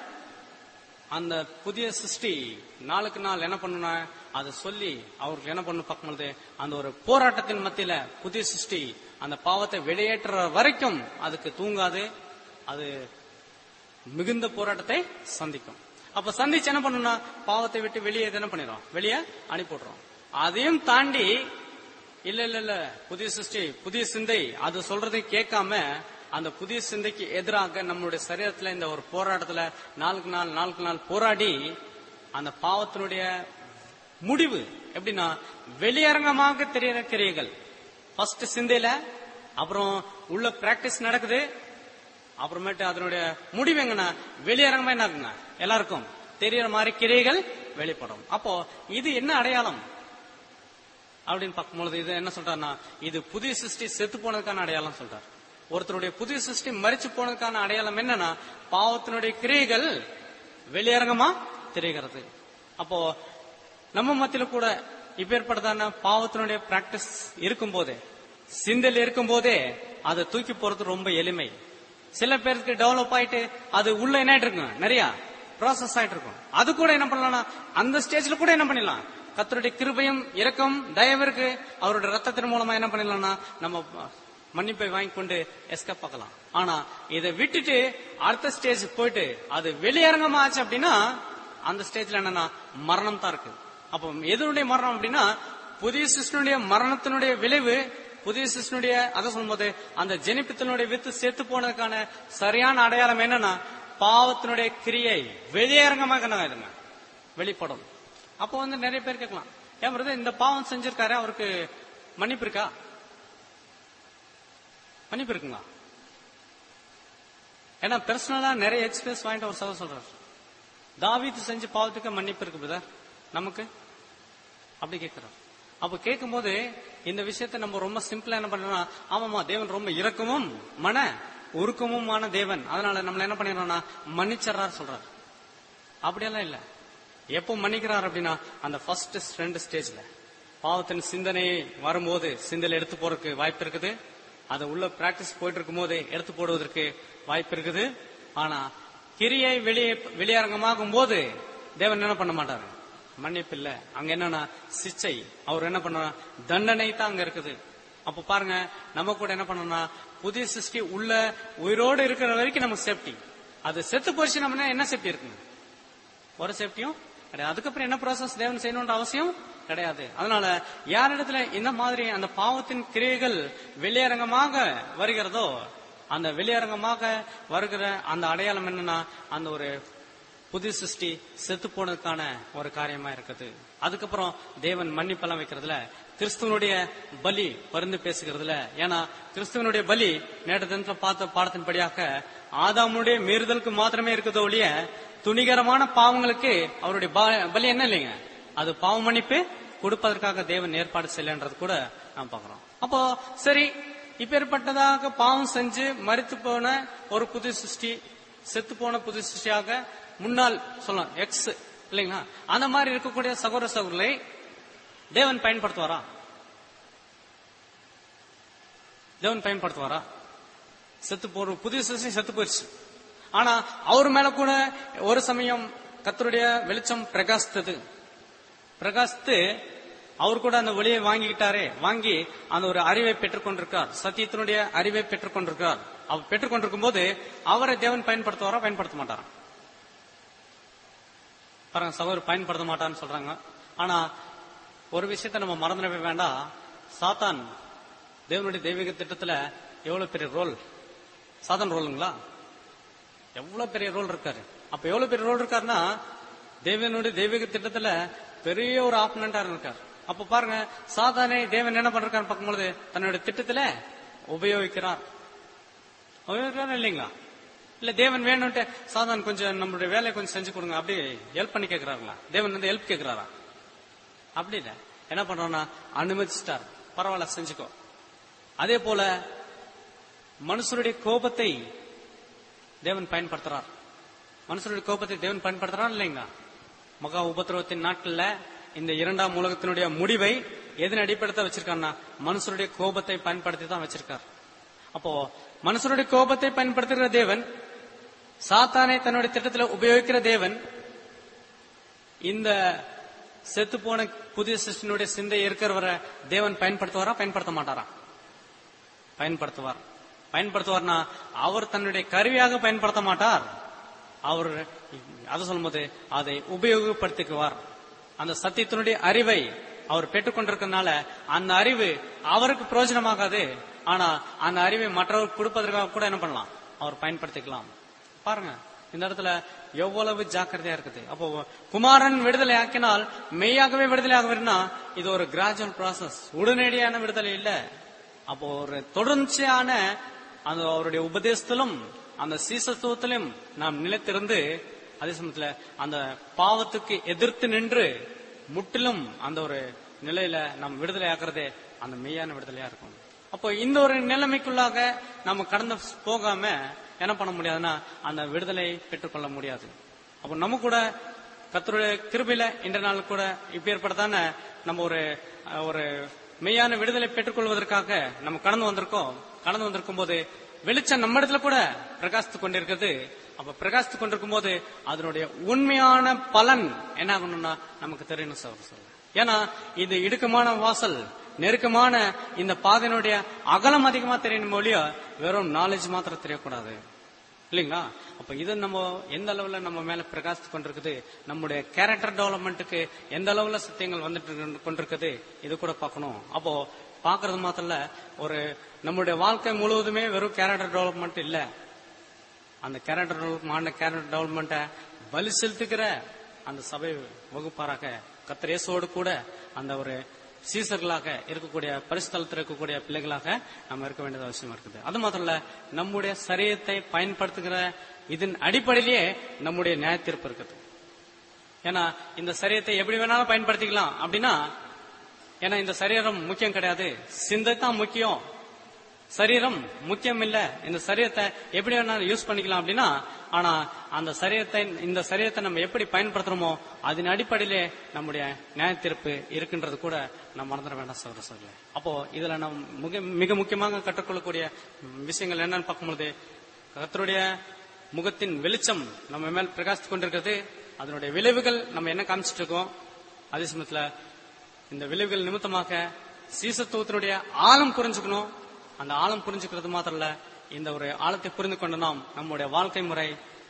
அந்த புதிய சிருஷ்டி நாளுக்கு நாள் என்ன பண்ணுனா அதை சொல்லி அவருக்கு என்ன பண்ணு பார்க்கும்போது அந்த ஒரு போராட்டத்தின் மத்தியில புதிய சிருஷ்டி அந்த பாவத்தை வெளியேற்றுற வரைக்கும் அதுக்கு தூங்காது அது மிகுந்த போராட்டத்தை சந்திக்கும் அப்ப சந்திச்சு என்ன பண்ணுனா பாவத்தை விட்டு வெளியே இது என்ன பண்ணிடும் வெளியே அனுப்பிடுறோம் அதையும் தாண்டி இல்ல இல்ல இல்ல புதிய சிருஷ்டி புதிய சிந்தை அது சொல்றதை கேட்காம அந்த புதிய சிந்தைக்கு எதிராக நம்மளுடைய சரீரத்துல இந்த ஒரு போராட்டத்துல நாளுக்கு நாள் நாளுக்கு நாள் போராடி அந்த பாவத்தினுடைய முடிவு எப்படின்னா வெளியரங்கமாக தெரியற கிரியைகள் ஃபர்ஸ்ட் சிந்தையில அப்புறம் உள்ள பிராக்டிஸ் நடக்குது அப்புறமேட்டு அதனுடைய முடிவு எங்கன்னா வெளியரங்கமா என்ன இருக்குங்க எல்லாருக்கும் தெரியற மாதிரி கிரியைகள் வெளிப்படும் அப்போ இது என்ன அடையாளம் அப்படின்னு பார்க்கும்பொழுது இது என்ன சொல்றாருன்னா இது புதிய சிருஷ்டி செத்து போனதுக்கான அடையாளம் சொல்றார் ஒருத்தருடைய புதிய சிருஷ்டி மறிச்சு போனதுக்கான அடையாளம் என்னன்னா பாவத்தினுடைய கிரியைகள் வெளியரங்கமா தெரிகிறது அப்போ நம்ம மத்தியில கூட இப்பேற்பட்டதான பாவத்தினுடைய பிராக்டிஸ் இருக்கும் போதே சிந்தையில் இருக்கும் போதே அதை தூக்கி போறது ரொம்ப எளிமை சில பேருக்கு டெவலப் ஆயிட்டு அது உள்ள என்ன ஆயிட்டு இருக்குங்க நிறைய ப்ராசஸ் ஆயிட்டு இருக்கும் அது கூட என்ன பண்ணலாம் அந்த ஸ்டேஜ்ல கூட என்ன பண்ணிடலாம் கத்தருடைய கிருபையும் இரக்கம் தயவு இருக்கு அவருடைய ரத்தத்தின் மூலமா என்ன பண்ணிடலாம்னா நம்ம மன்னிப்பை வாங்கி கொண்டு எஸ்கேப் பார்க்கலாம் ஆனா இதை விட்டுட்டு அடுத்த ஸ்டேஜ் போயிட்டு அது வெளியரங்கமா ஆச்சு அப்படின்னா அந்த ஸ்டேஜ்ல என்னன்னா மரணம் தான் இருக்கு அப்போ எதனுடைய மரணம் அப்படின்னா புதிய சிஸ்டனுடைய மரணத்தினுடைய விளைவு புதிய சிஸ்டனுடைய அதை சொல்லும்போது அந்த ஜெனிப்பித்தனுடைய வித்து செத்து போனதுக்கான சரியான அடையாளம் என்னன்னா பாவத்தினுடைய கிரியை வெளியரங்கமாக என்ன ஆயிடுங்க வெளிப்படும் அப்போ வந்து நிறைய பேர் கேட்கலாம் ஏன் பிரதர் இந்த பாவம் செஞ்சிருக்காரு அவருக்கு மன்னிப்பு இருக்கா மன்னிப்பு இருக்குங்களா ஏன்னா பர்சனலா நிறைய எக்ஸ்பீரியன்ஸ் வாங்கிட்டு ஒரு சதம் சொல்றாரு தாவீது செஞ்ச பாவத்துக்கு மன்னிப்பு இருக்கு பிரதர் நமக்கு அப்படி கேட்கிறார் அப்ப கேட்கும்போது இந்த விஷயத்த நம்ம ரொம்ப சிம்பிளா என்ன பண்றோம்னா ஆமாமா தேவன் ரொம்ப இரக்கமும் மன உருக்கமுமான தேவன் அதனால நம்மள என்ன பண்ணிடுறோம்னா மன்னிச்சர்றாரு சொல்றாரு அப்படியெல்லாம் இல்ல எப்போ மன்னிக்கிறார் அப்படின்னா அந்த ஃபர்ஸ்ட் ரெண்டு ஸ்டேஜ்ல பாவத்தின் சிந்தனை வரும்போது சிந்தனை எடுத்து போறதுக்கு வாய்ப்பு இருக்குது அதை உள்ள பிராக்டிஸ் போயிட்டு இருக்கும் போதே எடுத்து போடுவதற்கு வாய்ப்பு இருக்குது ஆனா கிரியை வெளியே வெளியரங்கமாகும் போது தேவன் என்ன பண்ண மாட்டாரு மன்னிப்பு இல்ல அங்க என்னன்னா சிச்சை அவர் என்ன பண்ண தண்டனை தான் அங்க இருக்குது அப்ப பாருங்க நம்ம கூட என்ன பண்ணணும்னா புதிய சிருஷ்டி உள்ள உயிரோடு இருக்கிற வரைக்கும் நமக்கு சேஃப்டி அது செத்து போச்சு நம்ம என்ன சேஃப்டி இருக்குங்க ஒரு சேஃப்டியும் கிடையாது அதுக்கப்புறம் என்ன ப்ராசஸ் தேவன் செய்யணும்ன்ற அவசியம் கிடையாது அதனால யாரிடத்துல இந்த மாதிரி அந்த பாவத்தின் கிரியைகள் வெளியரங்கமாக வருகிறதோ அந்த வெளியரங்கமாக வருகிற அந்த அடையாளம் என்னன்னா அந்த ஒரு புது சிருஷ்டி செத்து போனதுக்கான ஒரு காரியமா இருக்குது அதுக்கப்புறம் தேவன் மன்னிப்பெல்லாம் வைக்கிறதுல கிறிஸ்துவனுடைய பலி பருந்து பேசுகிறதுல ஏன்னா கிறிஸ்துவனுடைய பலி நேற்று தினத்துல பார்த்த பாடத்தின்படியாக ஆதாமுடைய மீறுதலுக்கு மாத்திரமே இருக்குதோ ஒழிய துணிகரமான பாவங்களுக்கு அவருடைய ப- பலி என்ன இல்லைங்க அது பாவ மன்னிப்பு கொடுப்பதற்காக தேவன் ஏற்பாடு செய்யலன்றது கூட நாம் பார்க்கிறோம் அப்போ சரி இப்பேற்பட்டதாக பாவம் செஞ்சு மரித்து போன ஒரு புது சிருஷ்டி செத்து போன புது சிருஷ்டியாக முன்னாள் சொல்லலாம் எக்ஸ் இல்லைங்களா அந்த மாதிரி இருக்கக்கூடிய சகோதர சகோதரர்களை தேவன் பயன்படுத்துவாரா தேவன் பயன்படுத்துவாரா செத்து போற புதிய சிருஷ்டி செத்து போயிடுச்சு ஆனா அவர் மேல கூட ஒரு சமயம் கத்தருடைய வெளிச்சம் பிரகாசித்தது பிரகாசித்து அவர் கூட அந்த ஒளியை வாங்கிக்கிட்டாரே வாங்கி அந்த ஒரு அறிவை பெற்றுக்கொண்டிருக்கார் சத்தியத்தினுடைய அறிவை பெற்றுக்கொண்டிருக்கார் அவர் பெற்றுக்கொண்டிருக்கும் போது அவரை தேவன் பயன்படுத்துவாரா பயன்படுத்த மாட்டாரா பாருங்க சகோதரர் பயன்படுத்த மாட்டான்னு சொல்றாங்க ஆனா ஒரு விஷயத்த நம்ம மறந்துடவே வேண்டாம் சாத்தான் தேவனுடைய தெய்வீக திட்டத்துல எவ்வளவு பெரிய ரோல் சாத்தான் ரோலுங்களா எவ்வளவு பெரிய ரோல் இருக்காரு அப்ப எவ்வளவு பெரிய ரோல் இருக்காருன்னா தேவனுடைய தெய்வீக திட்டத்துல பெரிய ஒரு ஆப்பனண்டா இருக்கார் அப்ப பாருங்க சாதாரண தேவன் என்ன பண்றாரு பார்க்கும்போது தன்னுடைய திட்டத்துல உபயோகிக்கிறார் உபயோகிக்கிறாரா இல்லைங்களா இல்ல தேவன் வேணும்ட்டு சாதாரண கொஞ்சம் நம்மளுடைய வேலையை கொஞ்சம் செஞ்சு கொடுங்க அப்படி ஹெல்ப் பண்ணி கேக்குறாங்களா தேவன் வந்து ஹெல்ப் கேக்குறாரா அப்படி இல்ல என்ன பண்றோம்னா அனுமதிச்சிட்டார் பரவாயில்ல செஞ்சுக்கோ அதே போல மனுஷருடைய கோபத்தை தேவன் பயன்படுத்துறார் மனுஷருடைய கோபத்தை தேவன் பயன்படுத்துறார் இல்லைங்களா மகா உபத்திரவத்தின் நாட்கள்ல இந்த இரண்டாம் உலகத்தினுடைய முடிவை எதன் அடிப்படைத்த வச்சிருக்காருன்னா மனுஷருடைய கோபத்தை பயன்படுத்தி தான் வச்சிருக்கார் அப்போ மனுஷருடைய கோபத்தை பயன்படுத்துகிற தேவன் சாத்தானை தன்னுடைய திட்டத்தில் உபயோகிக்கிற தேவன் இந்த செத்து போன புதிய சிருஷ்டினுடைய சிந்தை இருக்கிறவரை தேவன் பயன்படுத்துவாரா பயன்படுத்த மாட்டாரா பயன்படுத்துவார் பயன்படுத்துவார்னா அவர் தன்னுடைய கருவியாக பயன்படுத்த மாட்டார் அவர் அதை சொல்லும்போது அதை உபயோகப்படுத்திக்குவார் அந்த சத்தியத்தினுடைய அறிவை அவர் பெற்றுக்கொண்டிருக்கிறதுனால அந்த அறிவு அவருக்கு பிரயோஜனமாகாது ஆனா அந்த அறிவை மற்றவருக்கு கொடுப்பதற்காக கூட என்ன பண்ணலாம் அவர் பயன்படுத்திக்கலாம் பாருங்க இந்த இடத்துல எவ்வளவு ஜாக்கிரதையா இருக்குது அப்போ குமாரன் விடுதலை ஆக்கினால் மெய்யாகவே விடுதலை ஆகவில்லைன்னா இது ஒரு கிராஜுவல் ப்ராசஸ் உடனடியான விடுதலை இல்ல அப்போ ஒரு தொடர்ச்சியான அந்த அவருடைய உபதேசத்திலும் அந்த சீசத்துவத்திலும் நாம் நிலைத்திருந்து அதே சமயத்துல அந்த பாவத்துக்கு எதிர்த்து நின்று முற்றிலும் அந்த ஒரு நிலையில நாம் விடுதலை ஆக்குறதே அந்த மெய்யான விடுதலையா இருக்கும் அப்போ இந்த ஒரு நிலைமைக்குள்ளாக நம்ம கடந்து போகாம என்ன பண்ண முடியாதுன்னா அந்த விடுதலை பெற்றுக்கொள்ள முடியாது அப்போ நம்ம கூட கத்தருடைய கிருபையில இன்ற நாள் கூட இப்பேற்பட்டதான நம்ம ஒரு அஹ், ஒரு மெய்யான விடுதலை பெற்றுக்கொள்வதற்காக நம்ம கடந்து வந்திருக்கோம் கடந்து வந்திருக்கும் போது வெளிச்சம் நம்ம இடத்துல கூட பிரகாசித்து கொண்டிருக்கிறது அப்ப பிரகாசித்து கொண்டிருக்கும் போது அதனுடைய உண்மையான பலன் என்ன ஆகணும்னா நமக்கு தெரியணும் சார் சொல்ல ஏன்னா இது இடுக்கமான வாசல் நெருக்கமான இந்த பாதையினுடைய அகலம் அதிகமா தெரியணும் ஒழியோ வெறும் நாலேஜ் மாத்திரம் தெரியக்கூடாது இல்லைங்களா அப்ப இது நம்ம எந்த அளவுல நம்ம மேல பிரகாசித்து கொண்டிருக்குது நம்முடைய கேரக்டர் டெவலப்மெண்ட்டுக்கு எந்த அளவுல சத்தியங்கள் வந்துட்டு இருக்கு- கொண்டிருக்குது இது கூட பார்க்கணும் அப்போ பாக்குறது மாத்திரம் இல்ல ஒரு நம்முடைய வாழ்க்கை முழுவதுமே வெறும் கேரக்டர் டெவலப்மெண்ட் இல்ல அந்த கேரக்டர் டெவலப்மெண்ட் கேரக்டர் டெவலப்மெண்ட்டை பலி செலுத்துகிற அந்த சபை வகுப்பாராக கத்திரேசோடு கூட அந்த ஒரு சீசர்களாக இருக்கக்கூடிய பரிசுத்தலத்தில் இருக்கக்கூடிய பிள்ளைகளாக நம்ம இருக்க வேண்டியது அவசியமா இருக்குது அது மாத்திரம் இல்ல நம்முடைய சரீரத்தை பயன்படுத்துகிற இதன் அடிப்படையிலேயே நம்முடைய நியாயத்தீர்ப்பு இருக்குது ஏன்னா இந்த சரீரத்தை எப்படி வேணாலும் பயன்படுத்திக்கலாம் அப்படின்னா ஏன்னா இந்த சரீரம் முக்கியம் கிடையாது சிந்தை தான் முக்கியம் சரீரம் முக்கியம் இல்ல இந்த சரீரத்தை எப்படி வேணாலும் யூஸ் பண்ணிக்கலாம் அப்படின்னா ஆனா அந்த சரீரத்தை இந்த சரீரத்தை நம்ம எப்படி பயன்படுத்துறோமோ அதன் அடிப்படையிலே நம்முடைய நியாய தீர்ப்பு இருக்குன்றது கூட நம்ம மறந்துட வேண்டாம் சொல்ற சொல்ல அப்போ இதுல நாம் மிக மிக முக்கியமாக கற்றுக்கொள்ளக்கூடிய விஷயங்கள் என்னன்னு பார்க்கும்போது கர்த்தருடைய முகத்தின் வெளிச்சம் நம்ம மேல் பிரகாசித்துக் கொண்டிருக்கிறது அதனுடைய விளைவுகள் நம்ம என்ன காமிச்சிட்டு இருக்கோம் அதே சமயத்துல இந்த விளைவுகள் நிமித்தமாக சீசத்துவத்தினுடைய ஆழம் புரிஞ்சுக்கணும் அந்த ஆழம் புரிஞ்சுக்கிறது மாத்திரம் இல்ல இந்த ஒரு ஆழத்தை புரிந்து கொண்டு நாம் நம்முடைய வாழ்க்கை முறை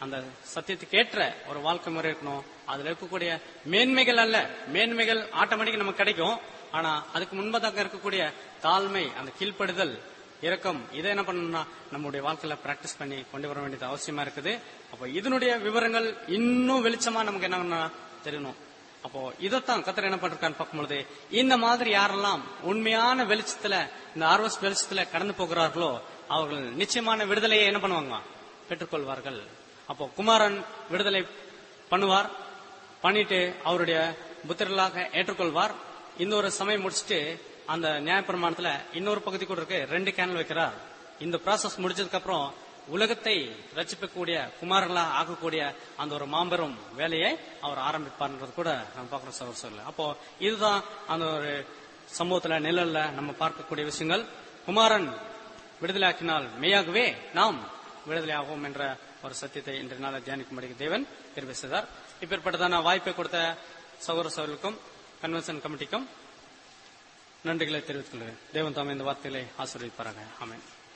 அந்த சத்தியத்துக்கு ஏற்ற ஒரு வாழ்க்கை முறை இருக்கணும் அதுல இருக்கக்கூடிய மேன்மைகள் அல்ல மேன்மைகள் ஆட்டோமேட்டிக் நமக்கு கிடைக்கும் ஆனா அதுக்கு முன்பதாக இருக்கக்கூடிய தாழ்மை அந்த கீழ்ப்படுதல் இரக்கம் இதை என்ன பண்ணணும்னா நம்முடைய வாழ்க்கையில பிராக்டிஸ் பண்ணி கொண்டு வர வேண்டியது அவசியமா இருக்குது அப்போ இதனுடைய விவரங்கள் இன்னும் வெளிச்சமா நமக்கு என்ன தெரியணும் அப்போ இதைத்தான் கத்தர் என்ன பண்றான்னு பார்க்கும்பொழுது இந்த மாதிரி யாரெல்லாம் உண்மையான வெளிச்சத்துல இந்த ஆர்வஸ் வெளிச்சத்துல கடந்து போகிறார்களோ அவர்கள் நிச்சயமான விடுதலையை என்ன பண்ணுவாங்க பெற்றுக்கொள்வார்கள் அப்போ குமாரன் விடுதலை பண்ணுவார் பண்ணிட்டு அவருடைய புத்திரலாக ஏற்றுக்கொள்வார் இந்த ஒரு சமயம் முடிச்சுட்டு அந்த நியாயப்பிரமாணத்துல இன்னொரு பகுதி கூட இருக்கு ரெண்டு கேனல் வைக்கிறார் இந்த ப்ராசஸ் முடிச்சதுக்கு அப்புறம் உலகத்தை ரச்சிக்கக்கூடிய குமாரர்களா ஆகக்கூடிய அந்த ஒரு மாபெரும் வேலையை அவர் ஆரம்பிப்பார்ன்றது கூட நம்ம பார்க்கிறோம் சகோதர சொல்ல அப்போ இதுதான் அந்த ஒரு சமூகத்துல நிழல்ல நம்ம பார்க்கக்கூடிய விஷயங்கள் குமாரன் விடுதலையாக்கினால் மெய்யாகவே நாம் விடுதலையாகும் என்ற ஒரு சத்தியத்தை இன்றைய நாள தியானிக்கும்படி தேவன் தெரிவி செய்தார் இப்பேற்பட்டதான வாய்ப்பை கொடுத்த சகோதர சகோதரர்களுக்கும் கன்வென்ஷன் கமிட்டிக்கும் நன்றிகளை தெரிவித்துக் கொள்கிறேன் தேவன் தாமே இந்த வார்த்தைகளை ஆசீர்வதிப்பாராங்க ஆமென்